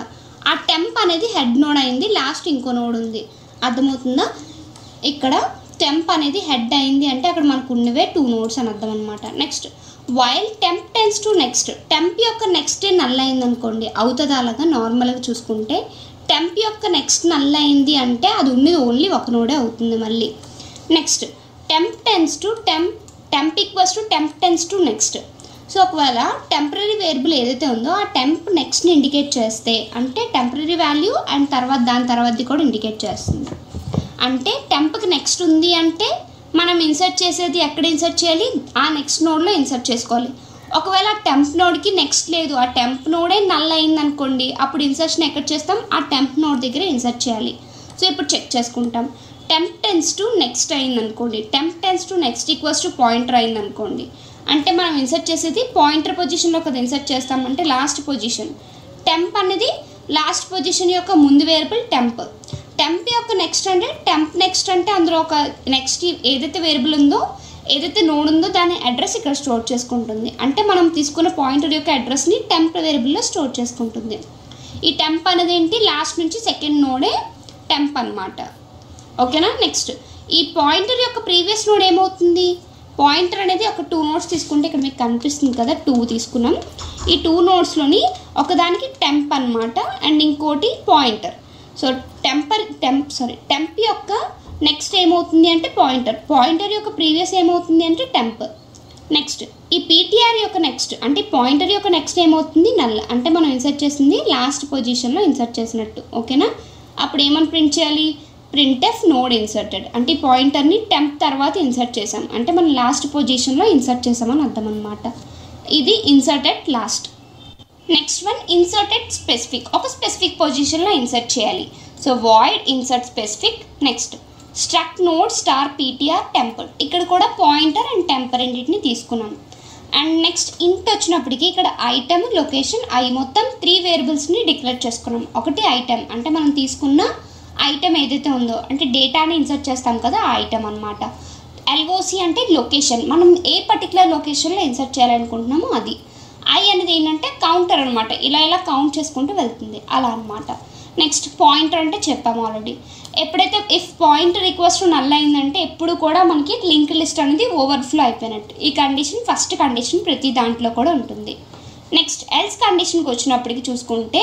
S1: ఆ టెంప్ అనేది హెడ్ నోడ్ అయింది లాస్ట్ ఇంకో నోడ్ ఉంది అర్థమవుతుందా ఇక్కడ టెంప్ అనేది హెడ్ అయింది అంటే అక్కడ మనకు ఉన్నవే టూ నోడ్స్ అని అర్థం అనమాట next while temp tends to next temp యొక్క నెక్స్ట్ నల్ అయింది అనుకోండి అవుతుంది అలాగా నార్మల్గా చూసుకుంటే టెంప్ యొక్క నెక్స్ట్ నల్ అయింది అంటే అది ఉన్నది ఓన్లీ ఒక నోడే అవుతుంది మళ్ళీ next temp tends to temp temp equals to temp tends to next so ఒకవేళ టెంపరీ వేరియబుల్ ఏదైతే ఉందో ఆ టెంప్ నెక్స్ట్ని ఇండికేట్ చేస్తే అంటే టెంపరీ వాల్యూ అండ్ తర్వాత దాని తర్వాతది కూడా ఇండికేట్ చేస్తుంది అంటే టెంప్కి నెక్స్ట్ ఉంది అంటే మనం ఇన్సర్ట్ చేసేది ఎక్కడ ఇన్సర్ట్ చేయాలి ఆ నెక్స్ట్ నోడ్లో ఇన్సర్ట్ చేసుకోవాలి ఒకవేళ టెంప్ నోడ్కి నెక్స్ట్ లేదు ఆ టెంప్ నోడే నల్ అయింది అనుకోండి అప్పుడు ఇన్సర్షన్ ఎక్కడ చేస్తాం ఆ టెంప్ నోడ్ దగ్గర ఇన్సర్ట్ చేయాలి సో ఇప్పుడు చెక్ చేసుకుంటాం టెంప్ టెన్స్ టు నెక్స్ట్ అయింది అనుకోండి temp tends to next equals to pointer అయింది అనుకోండి అంటే మనం ఇన్సర్ట్ చేసేది పాయింటర్ పొజిషన్లో కదా ఇన్సర్ట్ చేస్తామంటే లాస్ట్ పొజిషన్ టెంప్ అనేది లాస్ట్ పొజిషన్ యొక్క ముందు వేరియబుల్ టెంప్ టెంప్ యొక్క నెక్స్ట్ అంటే టెంప్ నెక్స్ట్ అంటే అందులో ఒక నెక్స్ట్ ఏదైతే వేరియబుల్ ఉందో ఏదైతే నోడ్ ఉందో దాని అడ్రస్ ఇక్కడ స్టోర్ చేసుకుంటుంది అంటే మనం తీసుకున్న పాయింటర్ యొక్క అడ్రస్ని టెంప్ వేరియబుల్లో స్టోర్ చేసుకుంటుంది ఈ టెంప్ అనేది ఏంటి లాస్ట్ నుంచి సెకండ్ నోడే టెంప్ అన్నమాట ఓకేనా నెక్స్ట్ ఈ పాయింటర్ యొక్క ప్రీవియస్ నోడ్ ఏమవుతుంది పాయింటర్ అనేది ఒక టూ నోట్స్ తీసుకుంటే ఇక్కడ మీకు కనిపిస్తుంది కదా టూ తీసుకున్నాం ఈ టూ నోట్స్లోని ఒకదానికి టెంప్ అన్నమాట అండ్ ఇంకోటి pointer so temper temp sorry temp యొక్క నెక్స్ట్ ఏమవుతుంది అంటే పాయింటర్ పాయింటర్ యొక్క ప్రీవియస్ ఏమవుతుంది అంటే టెంప్ నెక్స్ట్ ఈ పీటీఆర్ యొక్క నెక్స్ట్ అంటే పాయింటర్ యొక్క నెక్స్ట్ ఏమవుతుంది నల్ అంటే మనం ఇన్సర్ట్ చేసింది లాస్ట్ పొజిషన్లో ఇన్సర్ట్ చేసినట్టు ఓకేనా అప్పుడు ఏమని ప్రింట్ చేయాలి ప్రింట్ ఎఫ్ నోడ్ ఇన్సర్టెడ్ అంటే ఈ పాయింటర్ని టెంప్ తర్వాత ఇన్సర్ట్ చేసాం అంటే మనం లాస్ట్ పొజిషన్లో ఇన్సర్ట్ చేసామని అర్థం అనమాట ఇది inserted last next one inserted specific ఒక స్పెసిఫిక్ పొజిషన్లో ఇన్సర్ట్ చేయాలి so void insert specific next struct node star PTR temple ఇక్కడ కూడా పాయింటర్ అండ్ టెంపర్ రెండింటిని తీసుకున్నాం అండ్ నెక్స్ట్ ఇంట్ వచ్చినప్పటికీ ఇక్కడ ఐటమ్ లొకేషన్ ఐ మొత్తం త్రీ వేరియబుల్స్ని డిక్లేర్ చేసుకున్నాం ఒకటి ఐటమ్ అంటే మనం తీసుకున్న ఐటమ్ ఏదైతే ఉందో అంటే డేటాని ఇన్సర్ట్ చేస్తాం కదా ఆ ఐటమ్ అనమాట ఎల్ఓసి అంటే లొకేషన్ మనం ఏ పర్టికులర్ లొకేషన్లో ఇన్సర్ట్ చేయాలనుకుంటున్నామో అది ఐ అనేది ఏంటంటే కౌంటర్ అనమాట ఇలా ఇలా కౌంట్ చేసుకుంటూ వెళ్తుంది అలా అనమాట నెక్స్ట్ పాయింటర్ అంటే చెప్పాము ఆల్రెడీ ఎప్పుడైతే ఇఫ్ పాయింటర్ రిక్వెస్ట్ నల్ అయిందంటే ఎప్పుడు కూడా మనకి లింక్ లిస్ట్ అనేది ఓవర్ఫ్లో అయిపోయినట్టు ఈ కండిషన్ ఫస్ట్ కండిషన్ ప్రతి దాంట్లో కూడా ఉంటుంది నెక్స్ట్ ఎల్స్ కండిషన్కి వచ్చినప్పటికి చూసుకుంటే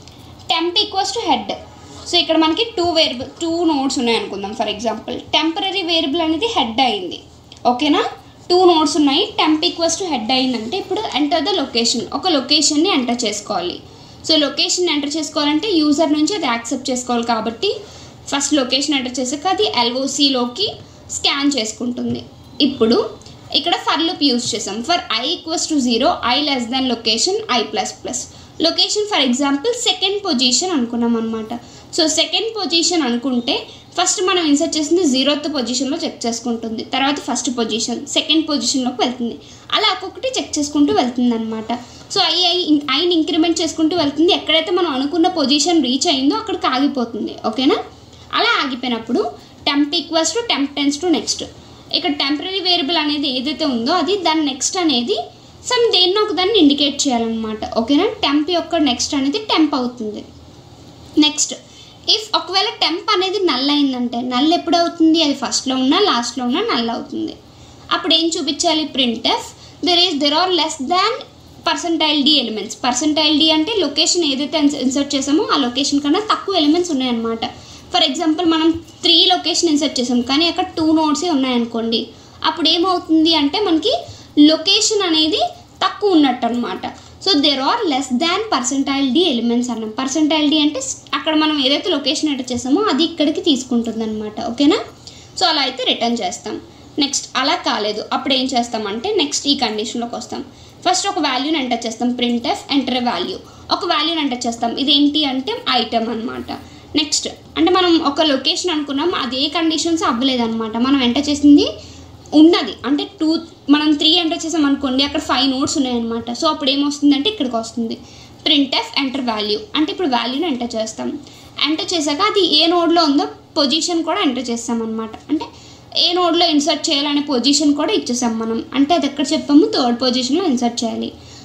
S1: temp equals to head so ఇక్కడ మనకి టూ వేరియబుల్ టూ నోట్స్ ఉన్నాయి అనుకుందాం ఫర్ ఎగ్జాంపుల్ టెంపరీ వేరియబుల్ అనేది హెడ్ అయింది ఓకేనా టూ నోట్స్ ఉన్నాయి టెంప్ ఈక్వల్స్ టు హెడ్ అయిందంటే ఇప్పుడు ఎంటర్ ద లొకేషన్ ఒక లొకేషన్ని ఎంటర్ చేసుకోవాలి సో లొకేషన్ ఎంటర్ చేసుకోవాలంటే యూజర్ నుంచి అది యాక్సెప్ట్ చేసుకోవాలి కాబట్టి ఫస్ట్ లొకేషన్ ఎంటర్ చేసాక అది ఎల్ఓసిలోకి స్కాన్ చేసుకుంటుంది ఇప్పుడు ఇక్కడ ఫర్ లుప్ యూజ్ చేసాం for I equals to zero I less than location I plus plus location for example second position అనుకున్నాం అనమాట సో సెకండ్ పొజిషన్ అనుకుంటే ఫస్ట్ మనం ఇన్సర్ట్ చేసింది జీరోత్ పొజిషన్లో చెక్ చేసుకుంటుంది తర్వాత ఫస్ట్ పొజిషన్ సెకండ్ పొజిషన్లోకి వెళ్తుంది అలా ఒక్కొక్కటి చెక్ చేసుకుంటూ వెళ్తుంది అనమాట సో ఐ ఐ ఐని ఇంక్రిమెంట్ చేసుకుంటూ వెళ్తుంది ఎక్కడైతే మనం అనుకున్న పొజిషన్ రీచ్ అయిందో అక్కడికి ఆగిపోతుంది ఓకేనా అలా ఆగిపోయినప్పుడు temp equals to temp tends to next ఇక్కడ టెంపరీ వేరియబుల్ అనేది ఏదైతే ఉందో అది దాని నెక్స్ట్ అనేది సమ్ దేన్ని ఒక దాన్ని ఇండికేట్ చేయాలన్నమాట ఓకేనా టెంప్ యొక్క నెక్స్ట్ అనేది టెంప్ అవుతుంది నెక్స్ట్ ఇఫ్ ఒకవేళ టెంప్ అనేది నల్ అయిందంటే నల్ ఎప్పుడు అవుతుంది అది ఫస్ట్లో ఉన్నా లాస్ట్లో ఉన్నా నల్ అవుతుంది అప్పుడు ఏం చూపించాలి printf there is there are less than percentile d elements percentile d అంటే లొకేషన్ ఏదైతే ఇన్సర్ట్ చేసామో ఆ లొకేషన్ కన్నా తక్కువ ఎలిమెంట్స్ ఉన్నాయన్నమాట ఫర్ ఎగ్జాంపుల్ మనం త్రీ లొకేషన్ ఇన్సర్ట్ చేసాం కానీ అక్కడ టూ నోట్సే ఉన్నాయనుకోండి అప్పుడు ఏమవుతుంది అంటే మనకి లొకేషన్ అనేది తక్కువ ఉన్నట్టు అనమాట so there are less than percentile d elements అన్నాం పర్సంటైల్ డి అంటే స్- అక్కడ మనం ఏదైతే లొకేషన్ ఎంటర్ చేసామో అది ఇక్కడికి తీసుకుంటుంది అనమాట ఓకేనా సో అలా అయితే రిటర్న్ చేస్తాం నెక్స్ట్ అలా కాలేదు అప్పుడు ఏం చేస్తామంటే నెక్స్ట్ ఈ కండిషన్లోకి వస్తాం ఫస్ట్ ఒక వాల్యూని ఎంటర్ చేస్తాం ప్రింట్ ఎఫ్ ఎంటర్ వాల్యూ ఒక వాల్యూని ఎంటర్ చేస్తాం ఇది ఏంటి అంటే ఐటమ్ అనమాట నెక్స్ట్ అంటే మనం ఒక లొకేషన్ అనుకున్నాం అదే కండిషన్స్ అవ్వలేదన్నమాట మనం ఎంటర్ చేసింది ఉన్నది అంటే టూ మనం త్రీ ఎంటర్ చేసాం అనుకోండి అక్కడ ఫైవ్ నోట్స్ ఉన్నాయన్నమాట సో అప్పుడు ఏమొస్తుందంటే ఇక్కడికి వస్తుంది ప్రింట్ ఎఫ్ ఎంటర్ వాల్యూ అంటే ఇప్పుడు వాల్యూని ఎంటర్ చేస్తాం ఎంటర్ చేశాక అది ఏ నోడ్లో ఉందో పొజిషన్ కూడా ఎంటర్ చేస్తాం అనమాట అంటే ఏ నోడ్లో ఇన్సర్ట్ చేయాలనే పొజిషన్ కూడా ఇచ్చేసాం మనం అంటే అది ఎక్కడ చెప్పాము థర్డ్ పొజిషన్లో ఇన్సర్ట్ చేయాలి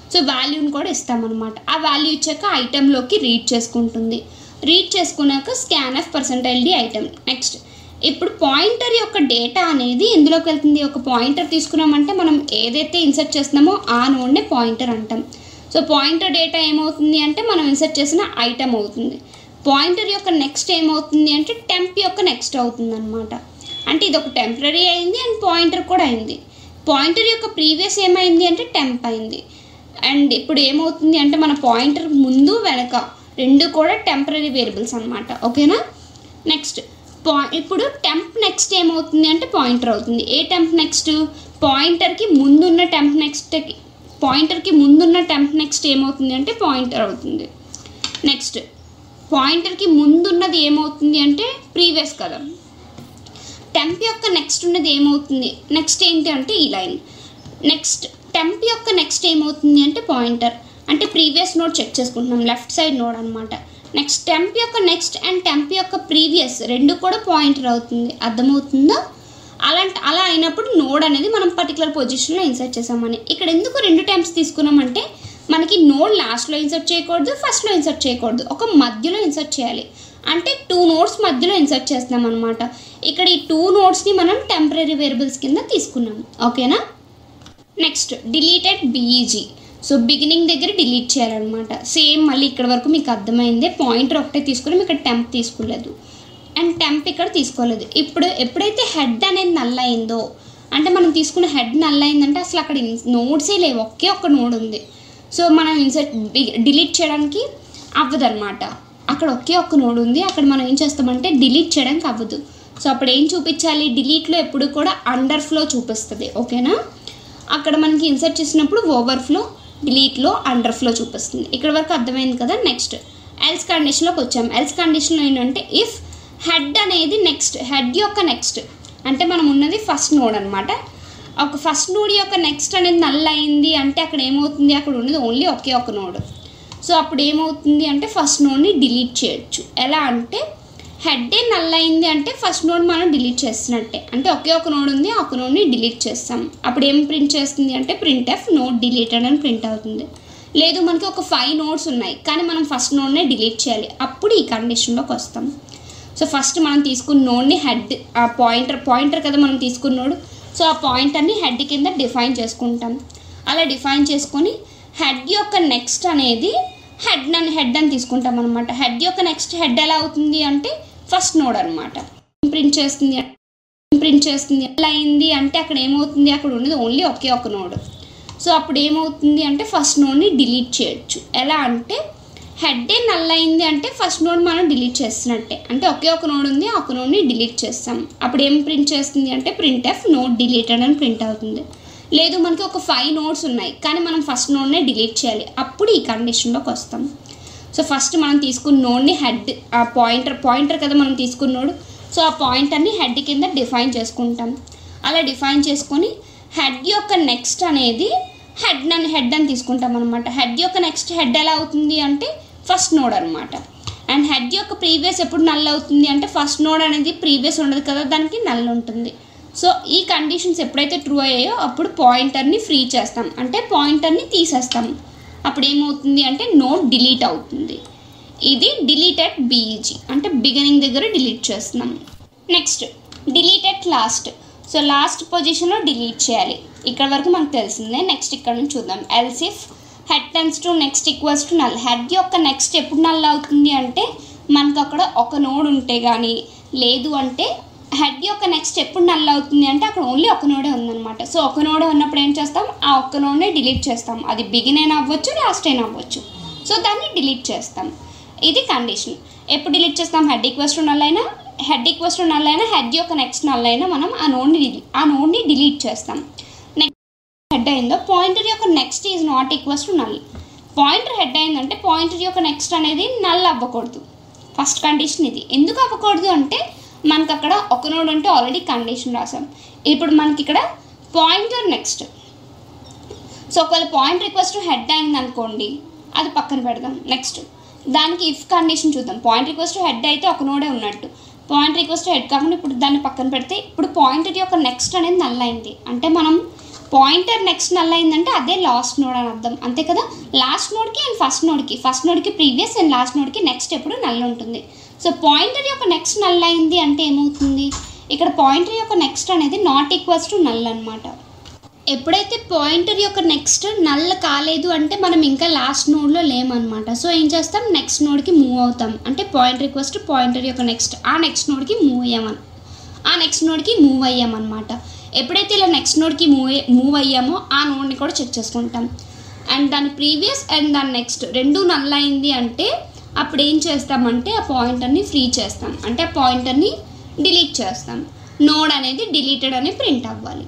S2: సో వాల్యూని కూడా ఇస్తామన్నమాట ఆ వాల్యూ ఇచ్చాక ఐటెంలోకి రీడ్ చేసుకుంటుంది రీడ్ చేసుకున్నాక scan of percentile d item next ఇప్పుడు పాయింటర్ యొక్క డేటా అనేది ఎందులోకి వెళ్తుంది ఒక పాయింటర్ తీసుకున్నామంటే మనం ఏదైతే ఇన్సర్ట్ చేస్తున్నామో ఆ నోడ్నే పాయింటర్ అంటాం సో పాయింటర్ డేటా ఏమవుతుంది అంటే మనం ఇన్సర్ట్ చేసిన ఐటమ్ అవుతుంది పాయింటర్ యొక్క నెక్స్ట్ ఏమవుతుంది అంటే టెంప్ యొక్క నెక్స్ట్ అవుతుంది అనమాట అంటే ఇది ఒక టెంపరీ అయింది అండ్ పాయింటర్ కూడా అయింది పాయింటర్ యొక్క ప్రీవియస్ ఏమైంది అంటే టెంప్ అయింది అండ్ ఇప్పుడు ఏమవుతుంది అంటే మన పాయింటర్ ముందు వెనక రెండు కూడా టెంపరీ వేరియబుల్స్ అనమాట ఓకేనా నెక్స్ట్ పా ఇప్పుడు టెంప్ నెక్స్ట్ ఏమవుతుంది అంటే పాయింటర్ అవుతుంది ఏ టెంప్ నెక్స్ట్ పాయింటర్కి ముందున్న టెంప్ నెక్స్ట్కి పాయింటర్కి ముందున్న టెంప్ నెక్స్ట్ ఏమవుతుంది అంటే పాయింటర్ అవుతుంది నెక్స్ట్ పాయింటర్కి ముందున్నది ఏమవుతుంది అంటే ప్రీవియస్ కదా టెంప్ యొక్క నెక్స్ట్ ఉన్నది ఏమవుతుంది నెక్స్ట్ ఏంటి అంటే ఈ లైన్ నెక్స్ట్ టెంప్ యొక్క నెక్స్ట్ ఏమవుతుంది అంటే పాయింటర్ అంటే ప్రీవియస్ నోడ్ చెక్ చేసుకుంటున్నాం లెఫ్ట్ సైడ్ నోడ్ అనమాట నెక్స్ట్ టెంప్ యొక్క నెక్స్ట్ అండ్ టెంప్ యొక్క ప్రీవియస్ రెండు కూడా పాయింటర్ అవుతుంది అర్థమవుతుందా అలాంటి అలా అయినప్పుడు నోడ్ అనేది మనం పర్టికులర్ పొజిషన్లో ఇన్సర్ట్ చేసామని ఇక్కడ ఎందుకు రెండు టెంప్స్ తీసుకున్నామంటే మనకి నోడ్ లాస్ట్లో ఇన్సర్ట్ చేయకూడదు ఫస్ట్లో ఇన్సర్ట్ చేయకూడదు ఒక మధ్యలో ఇన్సర్ట్ చేయాలి అంటే టూ నోట్స్ మధ్యలో ఇన్సర్ట్ చేస్తున్నాం అనమాట ఇక్కడ ఈ టూ నోట్స్ని మనం టెంపరీ వేరియబుల్స్ కింద తీసుకున్నాం ఓకేనా next deleted BEG so beginning దగ్గర డిలీట్ చేయాలన్నమాట సేమ్ మళ్ళీ ఇక్కడ వరకు మీకు అర్థమైందే పాయింటర్ ఒకటే తీసుకుని ఇక్కడ టెంప్ తీసుకోలేదు అండ్ టెంప్ ఇక్కడ తీసుకోలేదు ఇప్పుడు ఎప్పుడైతే హెడ్ అనేది నల్ల అయిందో అంటే మనం తీసుకున్న హెడ్ నల్ల అయిందంటే అసలు అక్కడ నోట్సే లేవు ఒకే ఒక్క నోడ్ ఉంది సో మనం ఇన్సర్ట్ డిలీట్ చేయడానికి అవ్వదన్నమాట అక్కడ ఒకే ఒక్క నోడ్ ఉంది అక్కడ మనం ఏం చేస్తామంటే డిలీట్ చేయడానికి అవ్వదు సో అప్పుడు ఏం చూపించాలి డిలీట్లో ఎప్పుడు కూడా అండర్ ఫ్లో చూపిస్తుంది ఓకేనా అక్కడ మనకి ఇన్సర్ట్ చేసినప్పుడు ఓవర్ఫ్లో డిలీట్లో అండర్ ఫ్లో చూపిస్తుంది ఇక్కడ వరకు అర్థమైంది కదా నెక్స్ట్ ఎల్స్ కండిషన్లోకి వచ్చాం ఎల్స్ కండిషన్లో ఏంటంటే ఇఫ్ హెడ్ అనేది నెక్స్ట్ హెడ్ యొక్క నెక్స్ట్ అంటే మనం ఉన్నది ఫస్ట్ నోడ్ అనమాట ఒక ఫస్ట్ నోడ్ యొక్క నెక్స్ట్ అనేది నల్ల అయింది అంటే అక్కడ ఏమవుతుంది అక్కడ ఉన్నది ఓన్లీ ఒకే ఒక నోడ్ సో అప్పుడు ఏమవుతుంది అంటే ఫస్ట్ నోడ్ని డిలీట్ చేయొచ్చు ఎలా అంటే హెడ్డే నల్ల అయింది అంటే ఫస్ట్ నోడ్ మనం డిలీట్ చేస్తున్నట్టే అంటే ఒకే ఒక నోడ్ ఉంది ఆ ఒక నోడ్ని డిలీట్ చేస్తాం అప్పుడు ఏం ప్రింట్ చేస్తుంది అంటే ప్రింట్ ఎఫ్ నోట్ డిలీటెడ్ అని ప్రింట్ అవుతుంది లేదు మనకి ఒక ఫైవ్ నోట్స్ ఉన్నాయి కానీ మనం ఫస్ట్ నోడ్నే డిలీట్ చేయాలి అప్పుడు ఈ కండిషన్లోకి వస్తాం సో ఫస్ట్ మనం తీసుకున్న నోడ్ని హెడ్ ఆ పాయింటర్ పాయింటర్ కదా మనం తీసుకున్న నోడ్ సో ఆ పాయింటర్ని హెడ్ కింద డిఫైన్ చేసుకుంటాం అలా డిఫైన్ చేసుకొని హెడ్ యొక్క నెక్స్ట్ అనేది హెడ్ అని హెడ్ అని తీసుకుంటాం అనమాట హెడ్ యొక్క నెక్స్ట్ హెడ్ ఎలా అవుతుంది అంటే ఫస్ట్ నోడ్ అనమాట ప్రింట్ చేస్తుంది ప్రింట్ చేస్తుంది ఎలా అయింది అంటే అక్కడ ఏమవుతుంది అక్కడ ఉన్నది ఓన్లీ ఒకే ఒక నోడ్ సో అప్పుడు ఏమవుతుంది అంటే ఫస్ట్ నోడ్ని డిలీట్ చేయొచ్చు ఎలా అంటే హెడ్డే నల్ల అయింది అంటే ఫస్ట్ నోడ్ మనం డిలీట్ చేస్తున్నట్టే అంటే ఒకే ఒక నోడ్ ఉంది ఆ ఒక నోడ్ని డిలీట్ చేస్తాం అప్పుడు ఏం ప్రింట్ చేస్తుంది అంటే ప్రింట్ ఎఫ్ నోట్ డిలీటెడ్ అని ప్రింట్ అవుతుంది లేదు మనకి ఒక ఫైవ్ నోట్స్ ఉన్నాయి కానీ మనం ఫస్ట్ నోడ్నే డిలీట్ చేయాలి అప్పుడు ఈ కండిషన్లోకి వస్తాం సో ఫస్ట్ మనం తీసుకున్న నోడ్ని హెడ్ ఆ పాయింటర్ పాయింటర్ కదా మనం తీసుకున్న నోడ్ సో ఆ పాయింటర్ని హెడ్ కింద డిఫైన్ చేసుకుంటాం అలా డిఫైన్ చేసుకొని హెడ్ యొక్క నెక్స్ట్ అనేది హెడ్ అని హెడ్ అని తీసుకుంటాం అనమాట హెడ్ యొక్క నెక్స్ట్ హెడ్ ఎలా అవుతుంది అంటే ఫస్ట్ నోడ్ అనమాట అండ్ హెడ్ యొక్క ప్రీవియస్ ఎప్పుడు నల్ అవుతుంది అంటే ఫస్ట్ నోడ్ అనేది ప్రీవియస్ ఉండదు కదా దానికి నల్ ఉంటుంది సో ఈ కండిషన్స్ ఎప్పుడైతే ట్రూ అయ్యాయో అప్పుడు పాయింటర్ని ఫ్రీ చేస్తాం అంటే పాయింటర్ని తీసేస్తాం అప్పుడు ఏమవుతుంది అంటే నోట్ డిలీట్ అవుతుంది ఇది డిలీటెడ్ బీఈజీ అంటే బిగినింగ్ దగ్గర డిలీట్ చేస్తున్నాం next deleted last so last పొజిషన్లో డిలీట్ చేయాలి ఇక్కడ వరకు మనకు తెలిసిందే నెక్స్ట్ ఇక్కడ నుంచి చూద్దాం else if head tends to next equals to null head యొక్క నెక్స్ట్ ఎప్పుడు నల్ అవుతుంది అంటే మనకు అక్కడ ఒక నోడ్ ఉంటే కానీ లేదు అంటే హెడ్ యొక్క నెక్స్ట్ ఎప్పుడు నల్ అవుతుంది అంటే అక్కడ ఓన్లీ ఒక నోడే ఉందన్నమాట సో ఒక నోడే ఉన్నప్పుడు ఏం చేస్తాం ఆ ఒక్క నోడ్నే డిలీట్ చేస్తాం అది బిగిన్ అయినా అవ్వచ్చు లాస్ట్ అయినా అవ్వచ్చు సో దాన్ని డిలీట్ చేస్తాం ఇది కండిషన్ ఎప్పుడు డిలీట్ చేస్తాం హెడ్ ఈక్వల్స్ టు నల్ అయినా హెడ్ ఈక్వల్స్ టు నల్ అయినా హెడ్ యొక్క నెక్స్ట్ నల్ అయినా మనం ఆ నోడ్ని డిలీ ఆ నోడ్ని డిలీట్ చేస్తాం నెక్స్ట్ హెడ్ అయిందో పాయింటర్ యొక్క next is not equals to null pointer head అయిందంటే పాయింటర్ యొక్క నెక్స్ట్ అనేది నల్ అవ్వకూడదు ఫస్ట్ కండిషన్ ఇది ఎందుకు అవ్వకూడదు అంటే మనకు అక్కడ ఒక నోడ్ ఉంటే ఆల్రెడీ కండిషన్ రాసాం ఇప్పుడు మనకి ఇక్కడ పాయింటర్ నెక్స్ట్ సో ఒకవేళ పాయింట్ రిక్వెస్ట్ హెడ్ అయింది అనుకోండి అది పక్కన పెడదాం నెక్స్ట్ దానికి ఇఫ్ కండిషన్ చూద్దాం పాయింట్ రిక్వెస్ట్ హెడ్ అయితే ఒక నోడే ఉన్నట్టు పాయింట్ రిక్వెస్ట్ హెడ్ కాకుండా ఇప్పుడు దాన్ని పక్కన పెడితే ఇప్పుడు పాయింటర్ యొక్క నెక్స్ట్ అనేది నల్ అయింది అంటే మనం పాయింటర్ నెక్స్ట్ నల్ అయిందంటే అదే లాస్ట్ నోడ్ అని అర్థం అంతే కదా లాస్ట్ నోడ్కి అండ్ ఫస్ట్ నోడ్కి ఫస్ట్ నోడ్కి ప్రీవియస్ అండ్ లాస్ట్ నోడ్కి నెక్స్ట్ ఎప్పుడు నల్ ఉంటుంది సో పాయింటర్ యొక్క నెక్స్ట్ నల్ అయింది అంటే ఏమవుతుంది ఇక్కడ పాయింటర్ యొక్క నెక్స్ట్ అనేది నాట్ ఈక్వల్స్ టు నల్ అనమాట ఎప్పుడైతే పాయింటర్ యొక్క నెక్స్ట్ నల్ కాలేదు అంటే మనం ఇంకా లాస్ట్ నోడ్లో లేమన్నమాట సో ఏం చేస్తాం నెక్స్ట్ నోడ్కి మూవ్ అవుతాం అంటే పాయింట్ రిక్వెస్ట్ పాయింటర్ యొక్క నెక్స్ట్ ఆ నెక్స్ట్ నోడ్కి మూవ్ అయ్యామని ఆ నెక్స్ట్ నోడ్కి మూవ్ అయ్యామన్నమాట ఎప్పుడైతే ఇలా నెక్స్ట్ నోడ్కి మూవ్ మూవ్ అయ్యామో ఆ నోడ్ని కూడా చెక్ చేసుకుంటాం అండ్ దాని ప్రీవియస్ అండ్ దాని నెక్స్ట్ రెండు నల్ అయింది అంటే అప్పుడు ఏం చేస్తామంటే ఆ పాయింటర్ని ఫ్రీ చేస్తాం అంటే ఆ పాయింటర్ని డిలీట్ చేస్తాం నోడ్ అనేది డిలీటెడ్ అని ప్రింట్ అవ్వాలి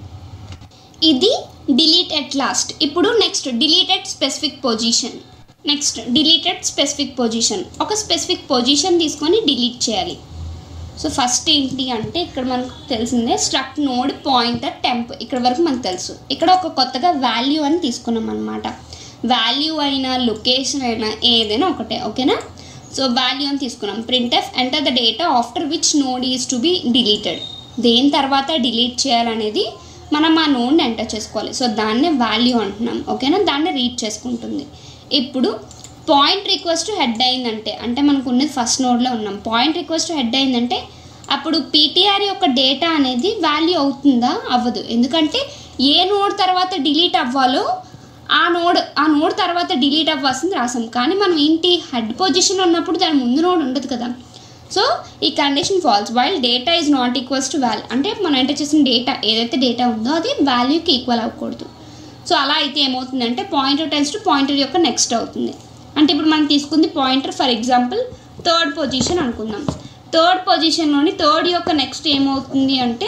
S2: ఇది డిలీట్ ఎట్ లాస్ట్ ఇప్పుడు next deleted specific position next deleted specific position ఒక స్పెసిఫిక్ పొజిషన్ తీసుకొని డిలీట్ చేయాలి సో ఫస్ట్ ఏంటి అంటే ఇక్కడ మనకు తెలిసిందే స్ట్రక్ నోడ్ పాయింటర్ టెంప్ ఇక్కడ వరకు మనకు తెలుసు ఇక్కడ ఒక కొత్తగా వాల్యూ అని తీసుకున్నాం అనమాట వాల్యూ అయినా లొకేషన్ అయినా ఏదైనా ఒకటే ఓకేనా సో వాల్యూ అని తీసుకున్నాం print F enter the data after which node is to be deleted దేని తర్వాత డిలీట్ చేయాలనేది మనం ఆ నోడ్ని ఎంటర్ చేసుకోవాలి సో దాన్నే వాల్యూ అంటున్నాం ఓకేనా దాన్ని రీడ్ చేసుకుంటుంది ఇప్పుడు పాయింట్ రిక్వెస్ట్ హెడ్ అయిందంటే అంటే మనకు ఉన్నది ఫస్ట్ నోడ్లో ఉన్నాం పాయింట్ రిక్వెస్ట్ హెడ్ అయిందంటే అప్పుడు పీటీఆర్ యొక్క డేటా అనేది వాల్యూ అవుతుందా అవ్వదు ఎందుకంటే ఏ నోడ్ తర్వాత డిలీట్ అవ్వాలో ఆ నోడ్ ఆ నోడ్ తర్వాత డిలీట్ అవ్వాల్సింది రాసాం కానీ మనం ఏంటి హెడ్ పొజిషన్ ఉన్నప్పుడు దాని ముందు నోడ్ ఉండదు కదా సో ఈ condition false while data is not equals to value అంటే మనం ఎంటర్ చేసిన డేటా ఏదైతే డేటా ఉందో అది వాల్యూకి ఈక్వల్ అవ్వకూడదు సో అలా అయితే ఏమవుతుందంటే పాయింటర్ టెన్స్ టు పాయింటర్ యొక్క నెక్స్ట్ అవుతుంది అంటే ఇప్పుడు మనం తీసుకుంది pointer for example third position అనుకుందాం థర్డ్ పొజిషన్లోని థర్డ్ యొక్క నెక్స్ట్ ఏమవుతుంది అంటే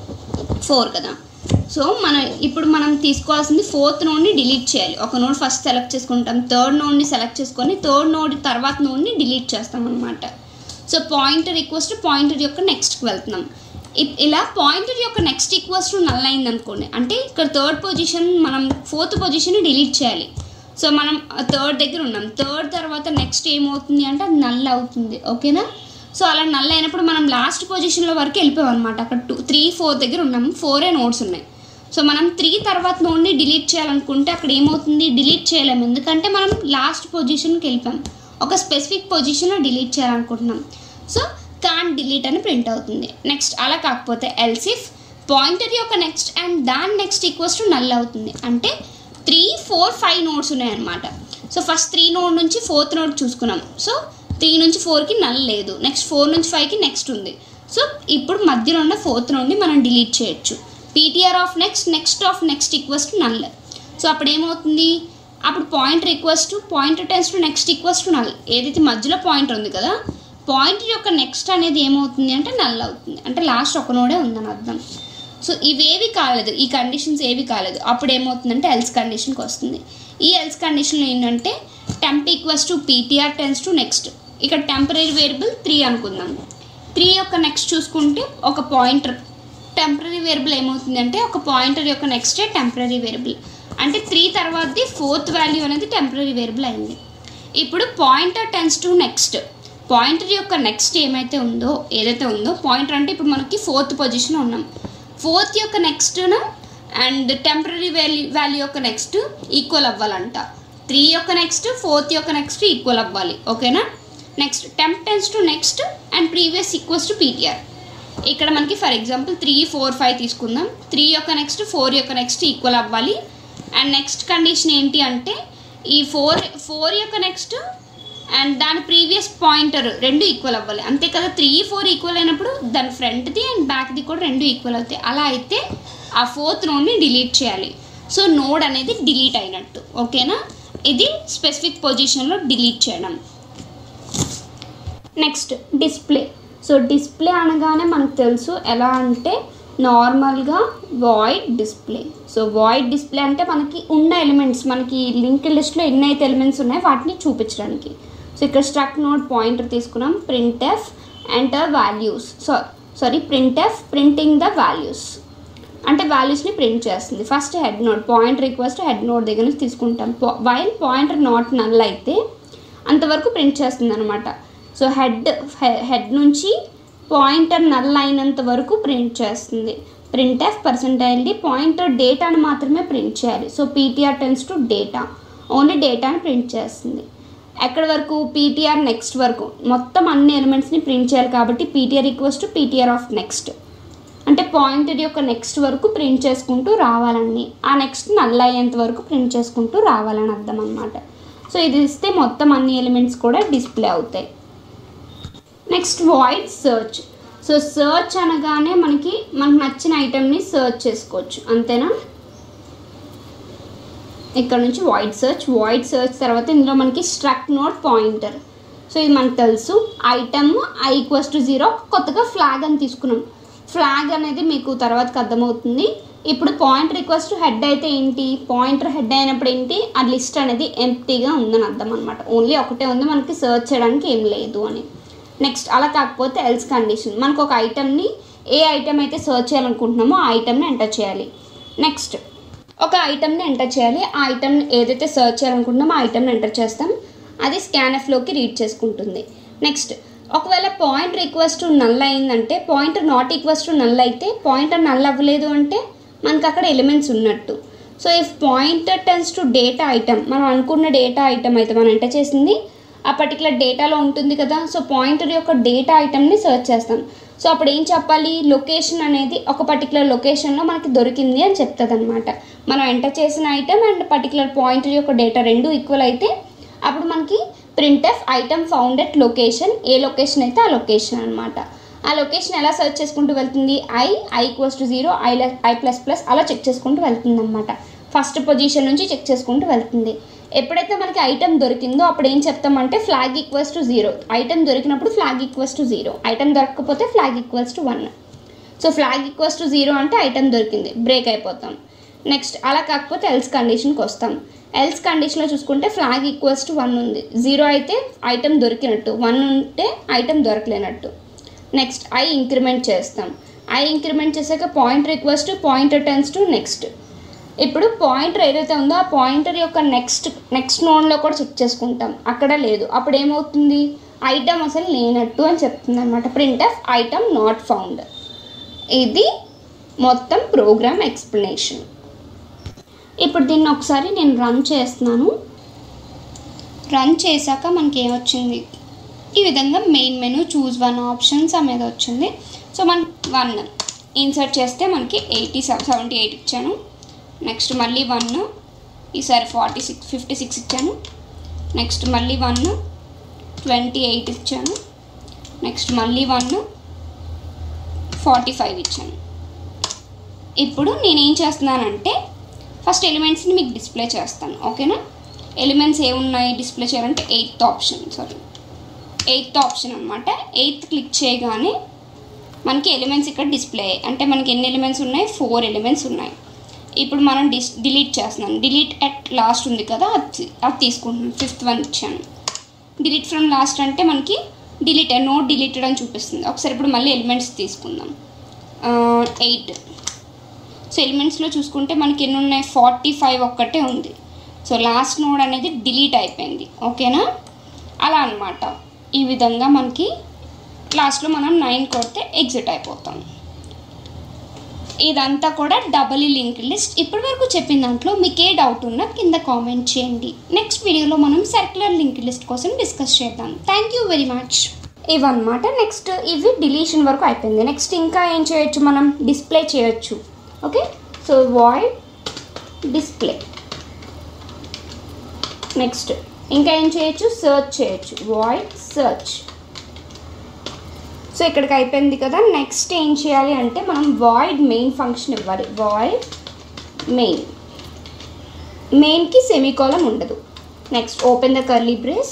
S2: ఫోర్ కదా సో మనం ఇప్పుడు మనం తీసుకోవాల్సింది ఫోర్త్ నోడ్ని డిలీట్ చేయాలి ఒక నోడ్ ఫస్ట్ సెలెక్ట్ చేసుకుంటాం థర్డ్ నోడ్ని సెలెక్ట్ చేసుకొని థర్డ్ నోడ్ తర్వాత నోడ్ని డిలీట్ చేస్తాం అనమాట so pointer equals to pointer యొక్క నెక్స్ట్కి వెళ్తున్నాం ఇప్- ఇలా పాయింటర్ యొక్క నెక్స్ట్ ఈక్వల్స్ టు నల్ అయింది అనుకోండి అంటే ఇక్కడ థర్డ్ పొజిషన్ మనం ఫోర్త్ పొజిషన్ డిలీట్ చేయాలి సో మనం థర్డ్ దగ్గర ఉన్నాం థర్డ్ తర్వాత నెక్స్ట్ ఏమవుతుంది అంటే అది నల్ అవుతుంది ఓకేనా సో అలా నల్ అయినప్పుడు మనం లాస్ట్ పొజిషన్లో వరకు వెళ్ళిపోయాం అనమాట అక్కడ టూ త్రీ ఫోర్ దగ్గర ఉన్నాం ఫోరే నోట్స్ ఉన్నాయి సో మనం త్రీ తర్వాత నోడ్ని డిలీట్ చేయాలనుకుంటే అక్కడ ఏమవుతుంది డిలీట్ చేయలేము ఎందుకంటే మనం లాస్ట్ పొజిషన్కి వెళ్ళిపోయాం ఒక స్పెసిఫిక్ పొజిషన్లో డిలీట్ చేయాలనుకుంటున్నాం సో కాన్ డిలీట్ అని ప్రింట్ అవుతుంది నెక్స్ట్ అలా కాకపోతే ఎల్సిఫ్ పాయింటర్ యొక్క నెక్స్ట్ అండ్ దాని నెక్స్ట్ ఈక్వల్స్ టు నల్ అవుతుంది అంటే త్రీ ఫోర్ ఫైవ్ నోట్స్ ఉన్నాయన్నమాట సో ఫస్ట్ త్రీ నోడ్ నుంచి ఫోర్త్ నోడ్ చూసుకున్నాం సో త్రీ నుంచి ఫోర్కి నల్ లేదు నెక్స్ట్ ఫోర్ నుంచి ఫైవ్కి నెక్స్ట్ ఉంది సో ఇప్పుడు మధ్యలో ఉన్న ఫోర్త్ నోడ్ని మనం డిలీట్ చేయొచ్చు PTR of next next of next equals to null so అప్పుడు ఏమవుతుంది అప్పుడు పాయింట్ రిక్వెస్ట్ pointer tends to next equals to null ఏదైతే మధ్యలో పాయింట్ ఉంది కదా పాయింట్ యొక్క నెక్స్ట్ అనేది ఏమవుతుంది అంటే నల్ అవుతుంది అంటే లాస్ట్ ఒక నోడే ఉందని అర్థం సో ఇవేవి కాలేదు ఈ కండిషన్స్ ఏవి కాలేదు అప్పుడు ఏమవుతుందంటే ఎల్స్ కండిషన్కి వస్తుంది ఈ ఎల్స్ కండిషన్లో ఏంటంటే temp equals to PTR tends to next ఇక్కడ టెంపరీ వేరియబుల్ త్రీ అనుకుందాం త్రీ యొక్క నెక్స్ట్ చూసుకుంటే ఒక పాయింటర్ టెంపరీ వేరియబుల్ ఏమవుతుంది అంటే ఒక పాయింటర్ యొక్క నెక్స్టే టెంపరీ వేరియబుల్ అంటే త్రీ తర్వాతది ఫోర్త్ వాల్యూ అనేది టెంపరీ వేరియబుల్ అయింది ఇప్పుడు pointer tends to next pointer యొక్క నెక్స్ట్ ఏమైతే ఉందో ఏదైతే ఉందో పాయింటర్ అంటే ఇప్పుడు మనకి ఫోర్త్ పొజిషన్ ఉన్నాం ఫోర్త్ యొక్క next and temporary value value యొక్క నెక్స్ట్ ఈక్వల్ అవ్వాలంట త్రీ యొక్క నెక్స్ట్ ఫోర్త్ యొక్క నెక్స్ట్ ఈక్వల్ అవ్వాలి ఓకేనా next temp tends to next and previous equals to PTR ఇక్కడ మనకి for example three four five తీసుకుందాం త్రీ యొక్క నెక్స్ట్ ఫోర్ యొక్క నెక్స్ట్ ఈక్వల్ అవ్వాలి అండ్ నెక్స్ట్ కండిషన్ ఏంటి అంటే ఈ ఫోర్ ఫోర్ యొక్క నెక్స్ట్ అండ్ దాని ప్రీవియస్ పాయింటర్ రెండు ఈక్వల్ అవ్వాలి అంతే కదా త్రీ ఫోర్ ఈక్వల్ అయినప్పుడు దాని ఫ్రంట్ది అండ్ బ్యాక్ది కూడా రెండు ఈక్వల్ అవుతాయి అలా అయితే ఆ ఫోర్త్ నోడ్ని డిలీట్ చేయాలి సో నోడ్ అనేది డిలీట్ అయినట్టు ఓకేనా ఇది స్పెసిఫిక్ పొజిషన్లో డిలీట్ చేయడం నెక్స్ట్ డిస్ప్లే సో డిస్ప్లే అనగానే మనకు తెలుసు ఎలా అంటే నార్మల్గా void display so void display అంటే మనకి ఉన్న ఎలిమెంట్స్ మనకి లింక్ లిస్ట్లో ఎన్ని అయితే ఎలిమెంట్స్ ఉన్నాయో వాటిని చూపించడానికి సో ఇక్కడ స్ట్రక్ నోట్ పాయింటర్ తీసుకున్నాం print F enter values so sorry print f printing the values అంటే వాల్యూస్ని ప్రింట్ చేస్తుంది ఫస్ట్ హెడ్ నోట్ పాయింట్ రిక్వెస్ట్ హెడ్ నోట్ దగ్గర నుంచి తీసుకుంటాం వైల్ పాయింటర్ నాట్ నల్ అయితే అంతవరకు ప్రింట్ చేస్తుంది అనమాట సో హెడ్ హెడ్ నుంచి పాయింటర్ నల్ అయినంత వరకు ప్రింట్ చేస్తుంది ప్రింట్ ఎఫ్ పర్సంటైల్ది పాయింటర్ డేటాను మాత్రమే ప్రింట్ చేయాలి so PTR tends to data only డేటాను ప్రింట్ చేస్తుంది ఎక్కడి వరకు పీటీఆర్ నెక్స్ట్ వరకు మొత్తం అన్ని ఎలిమెంట్స్ని ప్రింట్ చేయాలి కాబట్టి PTR equals to PTR of next అంటే పాయింటర్ యొక్క నెక్స్ట్ వరకు ప్రింట్ చేసుకుంటూ రావాలని ఆ నెక్స్ట్ నల్ల అయ్యేంత వరకు ప్రింట్ చేసుకుంటూ రావాలని అర్థం అనమాట సో ఇది ఇస్తే మొత్తం అన్ని ఎలిమెంట్స్ కూడా డిస్ప్లే అవుతాయి next void search so search అనగానే మనకి మనకు నచ్చిన ఐటెంని సర్చ్ చేసుకోవచ్చు అంతేనా ఇక్కడ నుంచి వాయిడ్ సర్చ్ వాయిడ్ సర్చ్ తర్వాత ఇందులో మనకి స్ట్రక్ నోట్ పాయింటర్ సో ఇది మనకు తెలుసు item i equals to zero కొత్తగా ఫ్లాగ్ అని తీసుకున్నాం ఫ్లాగ్ అనేది మీకు తర్వాతకి అర్థమవుతుంది ఇప్పుడు పాయింటర్ ఈక్వల్స్ టు హెడ్ అయితే ఏంటి పాయింటర్ హెడ్ అయినప్పుడు ఏంటి ఆ లిస్ట్ అనేది ఎంప్టీగా ఉందని అర్థం అనమాట ఓన్లీ ఒకటే ఉంది మనకి సర్చ్ చేయడానికి ఏం లేదు అని నెక్స్ట్ అలా కాకపోతే ఎల్స్ కండిషన్ మనకు ఒక ఐటమ్ని ఏ ఐటమ్ అయితే సర్చ్ చేయాలనుకుంటున్నామో ఆ ఐటమ్ని ఎంటర్ చేయాలి నెక్స్ట్ ఒక ఐటమ్ని ఎంటర్ చేయాలి ఆ ఐటమ్ ఏదైతే సర్చ్ చేయాలనుకుంటున్నామో ఆ ఐటమ్ని ఎంటర్ చేస్తాం అది స్కాన్ఎఫ్లోకి రీడ్ చేసుకుంటుంది నెక్స్ట్ ఒకవేళ పాయింట్ రిక్వెస్ట్ నల్ అయిందంటే pointer not equals to null అయితే పాయింటర్ నల్ అవ్వలేదు అంటే మనకు అక్కడ ఎలిమెంట్స్ ఉన్నట్టు so if pointer tends to data item మనం అనుకున్న డేటా ఐటమ్ అయితే మనం ఎంటర్ చేసింది ఆ పర్టికులర్ డేటాలో ఉంటుంది కదా సో పాయింటర్ యొక్క డేటా ఐటమ్ని సెర్చ్ చేస్తాం సో అప్పుడు ఏం చెప్పాలి లొకేషన్ అనేది ఒక పర్టికులర్ లొకేషన్లో మనకి దొరికింది అని చెప్తుంది అనమాట మనం ఎంటర్ చేసిన ఐటమ్ అండ్ పర్టికులర్ పాయింటర్ యొక్క డేటా రెండు ఈక్వల్ అయితే అప్పుడు మనకి print f item found at location ఏ లొకేషన్ అయితే ఆ లొకేషన్ అనమాట ఆ లొకేషన్ ఎలా సెర్చ్ చేసుకుంటూ వెళ్తుంది i i equals to zero i i plus plus అలా చెక్ చేసుకుంటూ వెళ్తుంది అనమాట ఫస్ట్ పొజిషన్ నుంచి చెక్ చేసుకుంటూ వెళ్తుంది ఎప్పుడైతే మనకి ఐటమ్ దొరికిందో అప్పుడు ఏం చెప్తామంటే flag equals to zero item దొరికినప్పుడు flag equals to zero item దొరకకపోతే flag equals to one so flag equals to zero అంటే ఐటమ్ దొరికింది బ్రేక్ అయిపోతాం నెక్స్ట్ అలా కాకపోతే ఎల్స్ కండిషన్కి వస్తాం ఎల్స్ కండిషన్లో చూసుకుంటే ఫ్లాగ్ ఈక్వల్స్ టు వన్ ఉంది జీరో అయితే ఐటమ్ దొరికినట్టు వన్ ఉంటే ఐటమ్ దొరకలేనట్టు నెక్స్ట్ ఐ ఇంక్రిమెంట్ చేస్తాం ఐ ఇంక్రిమెంట్ చేశాక pointer equals to pointer tends to next ఇప్పుడు పాయింటర్ ఏదైతే ఉందో ఆ పాయింటర్ యొక్క నెక్స్ట్ నెక్స్ట్ నోడ్లో కూడా చెక్ చేసుకుంటాం అక్కడ లేదు అప్పుడు ఏమవుతుంది ఐటమ్ అసలు లేనట్టు అని చెప్తుంది అనమాట print of item not found ఇది మొత్తం ప్రోగ్రామ్ ఎక్స్ప్లెనేషన్ ఇప్పుడు దీన్ని ఒకసారి నేను రన్ చేస్తున్నాను రన్ చేశాక మనకి ఏమొచ్చింది ఈ విధంగా main menu choose one options అనేది వచ్చింది సో మనం వన్ ఇన్సర్ట్ చేస్తే మనకి ఎయిటీ సెవెంటీ ఎయిట్ ఇచ్చాను నెక్స్ట్ మళ్ళీ వన్ ఈసారి ఫార్టీ సిక్స్ ఫిఫ్టీ సిక్స్ ఇచ్చాను నెక్స్ట్ మళ్ళీ వన్ ట్వంటీ ఎయిట్ ఇచ్చాను నెక్స్ట్ మళ్ళీ వన్ ఫార్టీ ఫైవ్ ఇచ్చాను ఇప్పుడు నేనేం చేస్తున్నానంటే ఫస్ట్ ఎలిమెంట్స్ని మీకు డిస్ప్లే చేస్తాను ఓకేనా ఎలిమెంట్స్ ఏమున్నాయి డిస్ప్లే చేయాలంటే eighth option sorry eighth option అనమాట ఎయిత్ క్లిక్ చేయగానే మనకి ఎలిమెంట్స్ ఇక్కడ డిస్ప్లే అయ్యాయి అంటే మనకి ఎన్ని ఎలిమెంట్స్ ఉన్నాయి ఫోర్ ఎలిమెంట్స్ ఉన్నాయి ఇప్పుడు మనం డిస్ డిలీట్ చేస్తున్నాం డిలీట్ అట్ లాస్ట్ ఉంది కదా అది అది తీసుకుంటున్నాం ఫిఫ్త్ వన్ ఇచ్చాను డిలీట్ ఫ్రమ్ లాస్ట్ అంటే మనకి డిలీట్ నోట్ డిలీటెడ్ అని చూపిస్తుంది ఒకసారి ఇప్పుడు మళ్ళీ ఎలిమెంట్స్ తీసుకుందాం ఎయిట్ సో ఎలిమెంట్స్లో చూసుకుంటే మనకి ఎన్ని ఉన్నాయి ఫార్టీ ఫైవ్ ఒక్కటే ఉంది సో లాస్ట్ నోడ్ అనేది డిలీట్ అయిపోయింది ఓకేనా అలా అనమాట ఈ విధంగా మనకి లాస్ట్లో మనం నైన్ కొడితే ఎగ్జిట్ అయిపోతాం ఇదంతా కూడా డబల్ లింక్ లిస్ట్ ఇప్పటి వరకు చెప్పిన దాంట్లో మీకు ఏ డౌట్ ఉన్నా కింద కామెంట్ చేయండి నెక్స్ట్ వీడియోలో మనం సర్క్యులర్ లింక్ లిస్ట్ కోసం డిస్కస్ చేద్దాం థ్యాంక్ యూ వెరీ మచ్ ఇవన్నమాట నెక్స్ట్ ఇవి డిలీషన్ వరకు అయిపోయింది నెక్స్ట్ ఇంకా ఏం చేయొచ్చు మనం డిస్ప్లే చేయొచ్చు okay so void display next ఇంకా ఏం చేయొచ్చు సర్చ్ చేయొచ్చు వాయిడ్ సర్చ్ సో ఇక్కడికి అయిపోయింది కదా నెక్స్ట్ ఏం చేయాలి అంటే మనం వాయిడ్ మెయిన్ ఫంక్షన్ ఇవ్వాలి వాయిడ్ మెయిన్ మెయిన్కి సెమీకాలం ఉండదు next open the curly brace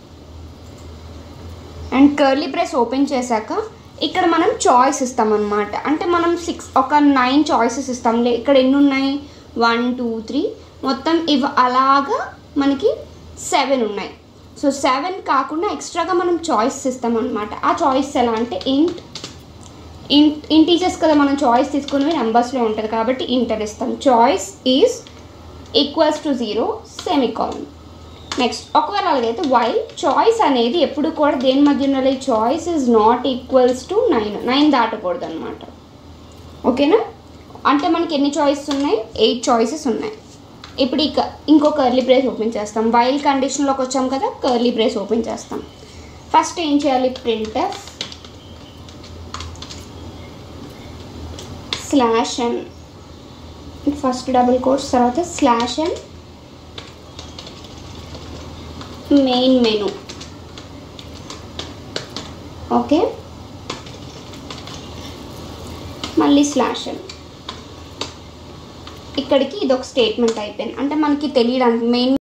S2: and curly brace open చేశాక ఇక్కడ మనం చాయిస్ ఇస్తాం అనమాట అంటే మనం సిక్స్ ఒక నైన్ చాయిసెస్ ఇస్తాం లే ఇక్కడ ఎన్ని ఉన్నాయి వన్ టూ త్రీ మొత్తం ఇవి అలాగా మనకి సెవెన్ ఉన్నాయి సో సెవెన్ కాకుండా ఎక్స్ట్రాగా మనం చాయిస్ ఇస్తాం అనమాట ఆ చాయిస్ ఎలా అంటే ఇంట్ ఇంట్ ఇంటీజర్స్ కదా మనం చాయిస్ తీసుకునేవి నెంబర్స్లో ఉంటుంది కాబట్టి ఇంటర్ ఇస్తాం choice is equals to zero semicolon next ఒకవేళ అలాగైతే వైల్ చాయిస్ అనేది ఎప్పుడు కూడా దేని మధ్య ఉండాలి choice is not equals to nine nine దాటకూడదు అనమాట ఓకేనా అంటే మనకి ఎన్ని చాయిసెస్ ఉన్నాయి ఎయిట్ చాయిసెస్ ఉన్నాయి ఇప్పుడు ఇక ఇంకో కర్లీ బ్రేస్ ఓపెన్ చేస్తాం వైల్ కండిషన్లోకి వచ్చాం కదా కర్లీ బ్రేస్ ఓపెన్ చేస్తాం ఫస్ట్ ఏం చేయాలి print slash and first double course తర్వాత slash and main menu okay మళ్ళీ స్లాష్ అండ్ ఇక్కడికి ఇది ఒక స్టేట్మెంట్ అయిపోయింది అంటే మనకి తెలియడానికి మెయిన్